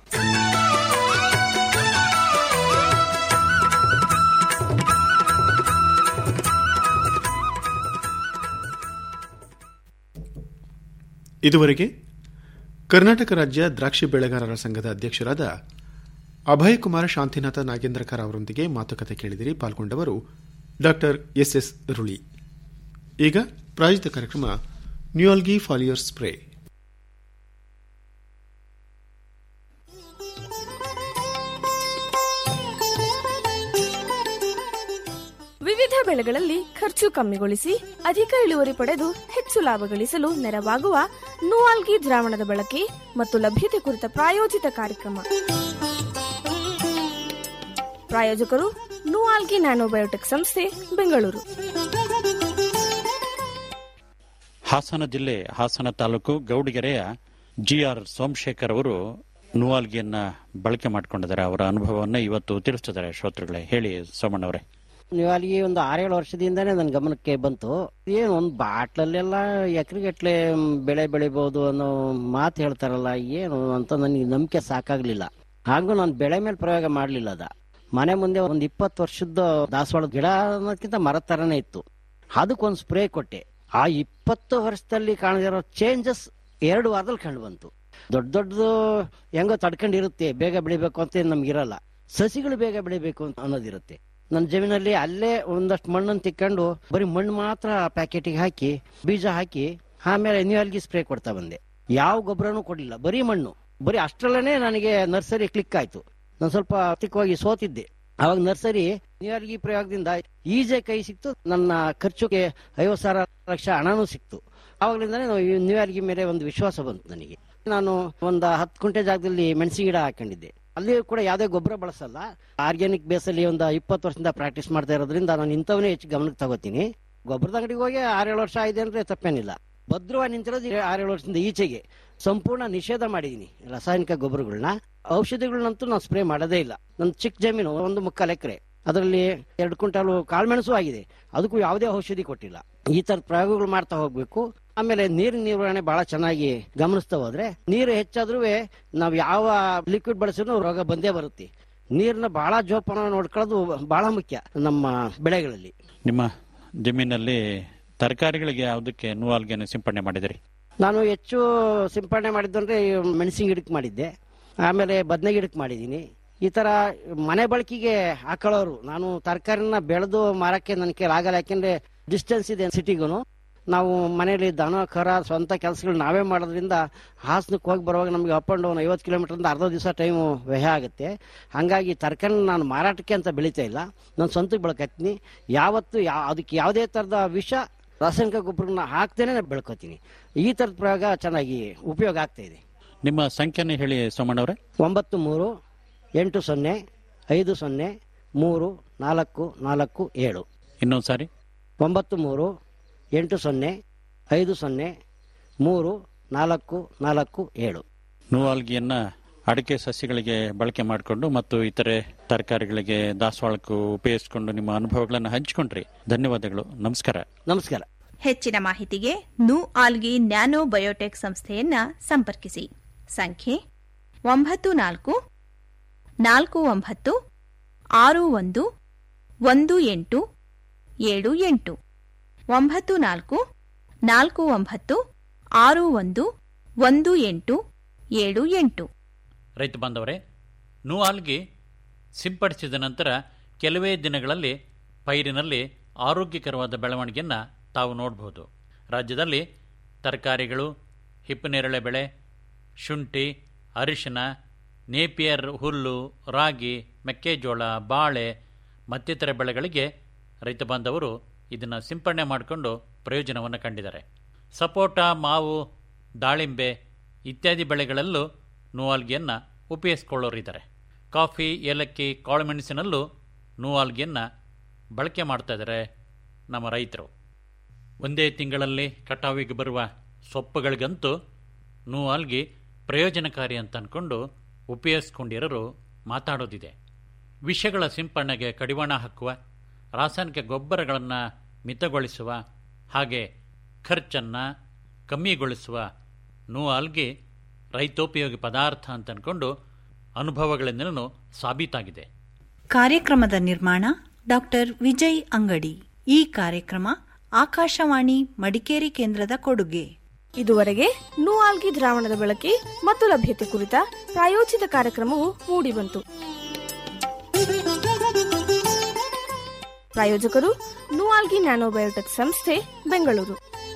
ಇದುವರೆಗೆ ಕರ್ನಾಟಕ ರಾಜ್ಯ ದ್ರಾಕ್ಷಿ ಬೆಳೆಗಾರರ ಸಂಘದ ಅಧ್ಯಕ್ಷರಾದ ಅಭಯ್ ಕುಮಾರ್ ಶಾಂತಿನಾಥ ನಾಗೇಂದ್ರಕರ್ ಅವರೊಂದಿಗೆ ಮಾತುಕತೆ ಕೇಳಿದಿರಿ ಪಾಲ್ಗೊಂಡವರು ಡಾಕ್ಟರ್ ಎಸ್ ಎಸ್ ರುಳಿ ಈಗ ಪ್ರಾಯೋಜಿತ ಕಾರ್ಯಕ್ರಮ ನ್ಯೂಯಾಲ್ಗಿ ಫಾಲಿಯರ್ ಸ್ಪ್ರೇ ವಿವಿಧ ಬೆಳೆಗಳಲ್ಲಿ ಖರ್ಚು ಕಮ್ಮಿಗೊಳಿಸಿ ಅಧಿಕ ಇಳುವರಿ ಪಡೆದು ಹೆಚ್ಚು ಲಾಭ ಗಳಿಸಲು ನೆರವಾಗುವ ನೂವಾಲ್ಗಿ ದ್ರಾವಣದ ಬಳಕೆ ಮತ್ತು ಲಭ್ಯತೆ ಕುರಿತ ಪ್ರಾಯೋಜಿತ ಕಾರ್ಯಕ್ರಮ ಪ್ರಾಯೋಜಕರು ನೂವಾಲ್ಗಿ ನ್ಯಾನೋಬಯೋಟೆಕ್ ಸಂಸ್ಥೆ ಬೆಂಗಳೂರು ಹಾಸನ ಜಿಲ್ಲೆ ಹಾಸನ ತಾಲೂಕು ಗೌಡಿಗೆರೆಯ ಜಿ ಆರ್ ಸೋಮಶೇಖರ್ ಅವರು ನುವಾಲ್ಗಿಯನ್ನ ಬಳಕೆ ಮಾಡಿಕೊಂಡಿದ್ದಾರೆ ಅವರ ಅನುಭವವನ್ನು ಇವತ್ತು ತಿಳಿಸ್ತಿದ್ದಾರೆ ಶ್ರೋತೃಗಳೇ ಹೇಳಿ ಸೋಮಣ್ಣವರೇ ನೀವು ಅಲ್ಲಿಗೆ ಒಂದು ಆರೇಳು ವರ್ಷದಿಂದಾನೇ ನನ್ನ ಗಮನಕ್ಕೆ ಬಂತು ಏನು ಒಂದು ಬಾಟ್ಲಲ್ಲೆಲ್ಲ ಎಕರೆಗಟ್ಲೆ ಬೆಳೆ ಬೆಳಿಬಹುದು ಅನ್ನೋ ಮಾತು ಹೇಳ್ತಾರಲ್ಲ ಏನು ಅಂತ ನನಗೆ ನಂಬಿಕೆ ಸಾಕಾಗ್ಲಿಲ್ಲ ಹಾಗೂ ನಾನು ಬೆಳೆ ಮೇಲೆ ಪ್ರಯೋಗ ಮಾಡಲಿಲ್ಲ ಅದ ಮನೆ ಮುಂದೆ ಒಂದು ಇಪ್ಪತ್ತು ವರ್ಷದ ದಾಸವಾಳ ಗಿಡ ಅನ್ನೋದಕ್ಕಿಂತ ಮರದ ತರನೇ ಇತ್ತು ಅದಕ್ಕೊಂದು ಸ್ಪ್ರೇ ಕೊಟ್ಟೆ ಆ ಇಪ್ಪತ್ತು ವರ್ಷದಲ್ಲಿ ಕಾಣದಿರೋ ಚೇಂಜಸ್ ಎರಡು ವಾರದಲ್ಲಿ ಕಂಡು ಬಂತು ದೊಡ್ಡ ದೊಡ್ಡದು ಹೆಂಗೋ ತಡ್ಕೊಂಡಿರುತ್ತೆ ಬೇಗ ಬೆಳಿಬೇಕು ಅಂತ ನಮ್ಗಿರಲ್ಲ ಸಸಿಗಳು ಬೇಗ ಬೆಳಿಬೇಕು ಅಂತ ಅನ್ನೋದಿರುತ್ತೆ ನನ್ನ ಜಮೀನಲ್ಲಿ ಅಲ್ಲೇ ಒಂದಷ್ಟು ಮಣ್ಣನ್ನು ತಿಕ್ಕೊಂಡು ಬರೀ ಮಣ್ಣು ಮಾತ್ರ ಪ್ಯಾಕೆಟಿಗೆ ಹಾಕಿ ಬೀಜ ಹಾಕಿ ಆಮೇಲೆ ನ್ಯೂಯಾಲ್ಗಿ ಸ್ಪ್ರೇ ಕೊಡ್ತಾ ಬಂದೆ ಯಾವ ಗೊಬ್ಬರನೂ ಕೊಡಲಿಲ್ಲ ಬರೀ ಮಣ್ಣು ಬರೀ ಅಷ್ಟರಲ್ಲೇ ನನಗೆ ನರ್ಸರಿ ಕ್ಲಿಕ್ ಆಯ್ತು ನಾನು ಸ್ವಲ್ಪ ಆರ್ಥಿಕವಾಗಿ ಸೋತಿದ್ದೆ ಅವಾಗ ನರ್ಸರಿ ನ್ಯೂಯಾಲ್ಗಿ ಪ್ರಯೋಗದಿಂದ ಈಜೆ ಕೈ ಸಿಕ್ತು ನನ್ನ ಖರ್ಚುಗೆ ಐವತ್ತು ಸಾವಿರ ಲಕ್ಷ ಹಣನೂ ಸಿಕ್ತು ಆವಾಗಲಿಂದಾನೇ ನ್ಯೂಯಾಲ್ಗಿ ಮೇಲೆ ಒಂದು ವಿಶ್ವಾಸ ಬಂತು ನನಗೆ ನಾನು ಒಂದು ಹತ್ತು ಕುಂಟೆ ಜಾಗದಲ್ಲಿ ಮೆಣಸಿನ ಗಿಡ ಹಾಕೊಂಡಿದ್ದೆ ಅಲ್ಲಿ ಕೂಡ ಯಾವುದೇ ಗೊಬ್ಬರ ಬಳಸಲ್ಲ ಆರ್ಗ್ಯಾನಿಕ್ ಬೇಸಲ್ಲಿ ಒಂದು ಇಪ್ಪತ್ತು ವರ್ಷದಿಂದ ಪ್ರಾಕ್ಟೀಸ್ ಮಾಡ್ತಾ ಇರೋದ್ರಿಂದ ನಾನು ಇಂಥವನ್ನೇ ಹೆಚ್ಚು ಗಮನಕ್ಕೆ ತಗೋತೀನಿ ಗೊಬ್ಬರದ ಅಂಗಡಿಗೆ ಹೋಗಿ ಆರೇಳು ವರ್ಷ ಆಗಿದೆ ಅಂದ್ರೆ ತಪ್ಪೇನಿಲ್ಲ ಭದ್ರವಾಗಿ ನಿಂತಿರೋದು ಆರೇಳು ವರ್ಷದಿಂದ ಈಚೆಗೆ ಸಂಪೂರ್ಣ ನಿಷೇಧ ಮಾಡಿದೀನಿ ರಾಸಾಯನಿಕ ಗೊಬ್ಬರಗಳನ್ನ ಔಷಧಿಗಳನ್ನಂತೂ ನಾನು ಸ್ಪ್ರೇ ಮಾಡೋದೇ ಇಲ್ಲ ನನ್ನ ಚಿಕ್ಕ ಜಮೀನು ಒಂದು ಮುಕ್ಕಾಲು ಎಕರೆ ಅದರಲ್ಲಿ ಎರಡು ಕ್ವಿಂಟಾಲು ಕಾಳುಮೆಣಸು ಆಗಿದೆ ಅದಕ್ಕೂ ಯಾವುದೇ ಔಷಧಿ ಕೊಟ್ಟಿಲ್ಲ ಈ ತರ ಪ್ರಯೋಗಗಳು ಮಾಡ್ತಾ ಹೋಗ್ಬೇಕು ಆಮೇಲೆ ನೀರಿನ ನಿರ್ವಹಣೆ ಬಹಳ ಚೆನ್ನಾಗಿ ಗಮನಿಸ್ತಾ ಹೋದ್ರೆ ನೀರು ಹೆಚ್ಚಾದ್ರೂ ನಾವು ಯಾವ ಲಿಕ್ವಿಡ್ ಬಳಸಿದ್ರು ರೋಗ ಬಂದೇ ಬರುತ್ತೆ ನೀರನ್ನ ಬಹಳ ಜೋಪಾನ ನೋಡ್ಕೊಳ್ಳೋದು ಬಹಳ ಮುಖ್ಯ ನಮ್ಮ ಬೆಳೆಗಳಲ್ಲಿ ನಿಮ್ಮ ಜಮೀನಲ್ಲಿ ತರಕಾರಿಗಳಿಗೆ ಯಾವುದಕ್ಕೆ ನೂವಾಲ್ಗೆನೆ ಸಿಂಪಡಣೆ ಮಾಡಿದಿರಿ ನಾನು ಹೆಚ್ಚು ಸಿಂಪಡಣೆ ಮಾಡಿದ್ದು ಅಂದ್ರೆ ಮೆಣಸಿನ ಗಿಡಕ್ಕೆ ಮಾಡಿದ್ದೆ ಆಮೇಲೆ ಬದನೆ ಗಿಡಕ್ಕೆ ಮಾಡಿದ್ದೀನಿ ಈ ತರ ಮನೆ ಬಳಕೆಗೆ ಹಾಕೊಳ್ಳೋರು ನಾನು ತರಕಾರಿನ ಬೆಳೆದು ಮಾರಕ್ಕೆ ನನ್ನ ಕೈಲಿ ಆಗಲ್ಲ ಯಾಕೆಂದ್ರೆ ಡಿಸ್ಟೆನ್ಸ್ ಇದೆ ಸಿಟಿಗೂ ನಾವು ಮನೆಯಲ್ಲಿ ದನ ಕರ ಸ್ವಂತ ಕೆಲಸಗಳು ನಾವೇ ಮಾಡೋದ್ರಿಂದ ಹಾಸನಕ್ಕೆ ಹೋಗಿ ಬರುವಾಗ ನಮಗೆ ಅಪ್ ಅಂಡ್ ಡೌನ್ ಐವತ್ತು ಕಿಲೋಮೀಟರ್ಯಿಂದ ಅರ್ಧ ದಿವಸ ಟೈಮು ವ್ಯಯ ಆಗುತ್ತೆ ಹಾಗಾಗಿ ತರಕಾರಿ ನಾನು ಮಾರಾಟಕ್ಕೆ ಅಂತ ಬೆಳೀತಾ ಇಲ್ಲ ನಾನು ಸ್ವಂತಕ್ಕೆ ಬೆಳ್ಕೊತೀನಿ ಯಾವತ್ತು ಯಾ ಅದಕ್ಕೆ ಯಾವುದೇ ಥರದ ವಿಷ ರಾಸಾಯನಿಕ ಗೊಬ್ಬರನ್ನ ಹಾಕ್ತೇನೆ ಬೆಳ್ಕೊತೀನಿ ಈ ಥರದ ಪ್ರಯೋಗ ಚೆನ್ನಾಗಿ ಉಪಯೋಗ ಆಗ್ತಾ ಇದೆ ನಿಮ್ಮ ಸಂಖ್ಯೆನೇ ಹೇಳಿ ಸೋಮಣ್ಣವ್ರೆ ಒಂಬತ್ತು ಮೂರು ಎಂಟು ಸೊನ್ನೆ ಐದು ಸೊನ್ನೆ ಮೂರು ನಾಲ್ಕು ನಾಲ್ಕು ಏಳು ಇನ್ನೊಂದು ಸಾರಿ ಒಂಬತ್ತು ಮೂರು ಎಂಟು ಸೊನ್ನೆ ಐದು ಸೊನ್ನೆ ಮೂರು ನಾಲ್ಕು ನಾಲ್ಕು ಏಳು ನೂವಾಲ್ಗಿಯನ್ನ ಅಡಿಕೆ ಸಸ್ಯಗಳಿಗೆ ಬಳಕೆ ಮಾಡಿಕೊಂಡು ಮತ್ತು ಇತರೆ ತರಕಾರಿಗಳಿಗೆ ದಾಸವಾಳಕ್ಕೂ ಉಪಯೋಗಿಸಿಕೊಂಡು ನಿಮ್ಮ ಅನುಭವಗಳನ್ನು ಹಂಚಿಕೊಂಡ್ರಿ ಧನ್ಯವಾದಗಳು ನಮಸ್ಕಾರ ನಮಸ್ಕಾರ ಹೆಚ್ಚಿನ ಮಾಹಿತಿಗೆ ನು ಆಲ್ಗಿ ನ್ಯಾನೋ ಬಯೋಟೆಕ್ ಸಂಸ್ಥೆಯನ್ನ ಸಂಪರ್ಕಿಸಿ ಸಂಖ್ಯೆ ಒಂಬತ್ತು ನಾಲ್ಕು ನಾಲ್ಕು ಒಂಬತ್ತು ಆರು ಒಂದು ಒಂದು ಎಂಟು ಏಳು ಎಂಟು ಒಂಬತ್ತು ನಾಲ್ಕು ನಾಲ್ಕು ಒಂಬತ್ತು ಆರು ಒಂದು ಒಂದು ಎಂಟು ಏಳು ಎಂಟು ರೈತ ಬಾಂಧವರೇ ನೂಆಲ್ಗಿ ಸಿಂಪಡಿಸಿದ ನಂತರ ಕೆಲವೇ ದಿನಗಳಲ್ಲಿ ಪೈರಿನಲ್ಲಿ ಆರೋಗ್ಯಕರವಾದ ಬೆಳವಣಿಗೆಯನ್ನು ತಾವು ನೋಡಬಹುದು ರಾಜ್ಯದಲ್ಲಿ ತರಕಾರಿಗಳು ಹಿಪ್ಪನೇರಳೆ ಬೆಳೆ ಶುಂಠಿ ಅರಿಶಿನ ನೇಪಿಯರ್ ಹುಲ್ಲು ರಾಗಿ ಮೆಕ್ಕೆಜೋಳ ಬಾಳೆ ಮತ್ತಿತರ ಬೆಳೆಗಳಿಗೆ ರೈತ ಬಾಂಧವರು ಇದನ್ನು ಸಿಂಪಡಣೆ ಮಾಡಿಕೊಂಡು ಪ್ರಯೋಜನವನ್ನು ಕಂಡಿದ್ದಾರೆ ಸಪೋಟ ಮಾವು ದಾಳಿಂಬೆ ಇತ್ಯಾದಿ ಬೆಳೆಗಳಲ್ಲೂ ನೂವಾಲ್ಗಿಯನ್ನು ಉಪಯೋಗಿಸ್ಕೊಳ್ಳೋರಿದ್ದಾರೆ ಕಾಫಿ ಏಲಕ್ಕಿ ಕಾಳುಮೆಣಸಿನಲ್ಲೂ ನೂವಾಲ್ಗಿಯನ್ನು ಬಳಕೆ ಮಾಡ್ತಾ ಇದ್ದಾರೆ ನಮ್ಮ ರೈತರು ಒಂದೇ ತಿಂಗಳಲ್ಲಿ ಕಟಾವಿಗೆ ಬರುವ ಸೊಪ್ಪುಗಳಿಗಂತೂ ನೂವಾಲ್ಗಿ ಪ್ರಯೋಜನಕಾರಿ ಅಂತ ಅಂದ್ಕೊಂಡು ಉಪಯೋಗಿಸ್ಕೊಂಡಿರೋರು ಮಾತಾಡೋದಿದೆ ವಿಷಗಳ ಸಿಂಪಡಣೆಗೆ ಕಡಿವಾಣ ಹಾಕುವ ರಾಸಾಯನಿಕ ಗೊಬ್ಬರಗಳನ್ನು ಮಿತಗೊಳಿಸುವ ಹಾಗೆ ಖರ್ಚನ್ನು ಕಮ್ಮಿಗೊಳಿಸುವ ನೂಆಲ್ಗಿ ರೈತೋಪಯೋಗಿ ಪದಾರ್ಥ ಅಂತ ಅಂದ್ಕೊಂಡು ಅನುಭವಗಳಿಂದಲೂ ಸಾಬೀತಾಗಿದೆ ಕಾರ್ಯಕ್ರಮದ ನಿರ್ಮಾಣ ಡಾಕ್ಟರ್ ವಿಜಯ್ ಅಂಗಡಿ ಈ ಕಾರ್ಯಕ್ರಮ ಆಕಾಶವಾಣಿ ಮಡಿಕೇರಿ ಕೇಂದ್ರದ ಕೊಡುಗೆ ಇದುವರೆಗೆ ನೂಆಲ್ಗಿ ದ್ರಾವಣದ ಬಳಕೆ ಮತ್ತು ಲಭ್ಯತೆ ಕುರಿತ ಪ್ರಾಯೋಜಿತ ಕಾರ್ಯಕ್ರಮವು ಮೂಡಿಬಂತು ಪ್ರಾಯೋಜಕರು ನೂಆಲ್ಗಿ ನ್ಯಾನೋಬಯೋಟೆಕ್ ಸಂಸ್ಥೆ ಬೆಂಗಳೂರು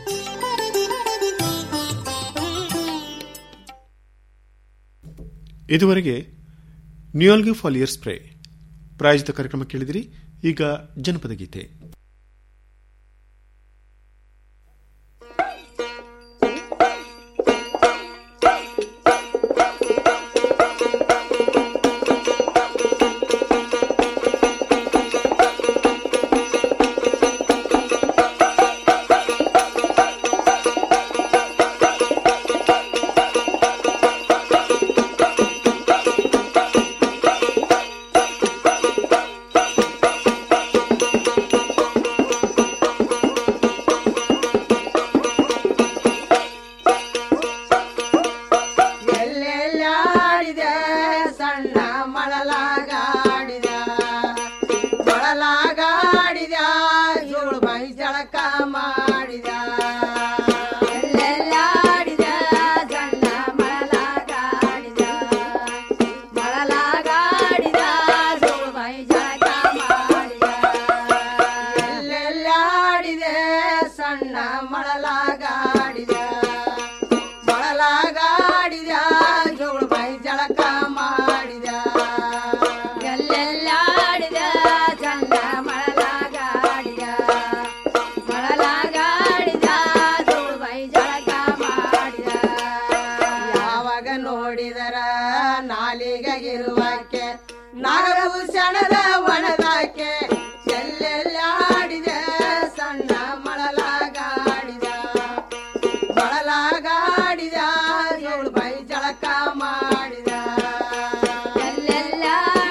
ಇದುವರೆಗೆ ನ್ಯೂಯಾಲ್ಗಿ ಫಾಲಿಯರ್ ಸ್ಪ್ರೇ ಪ್ರಾಯೋಜಿತ ಕಾರ್ಯಕ್ರಮ ಕೇಳಿದಿರಿ ಈಗ ಜನಪದ ಗೀತೆ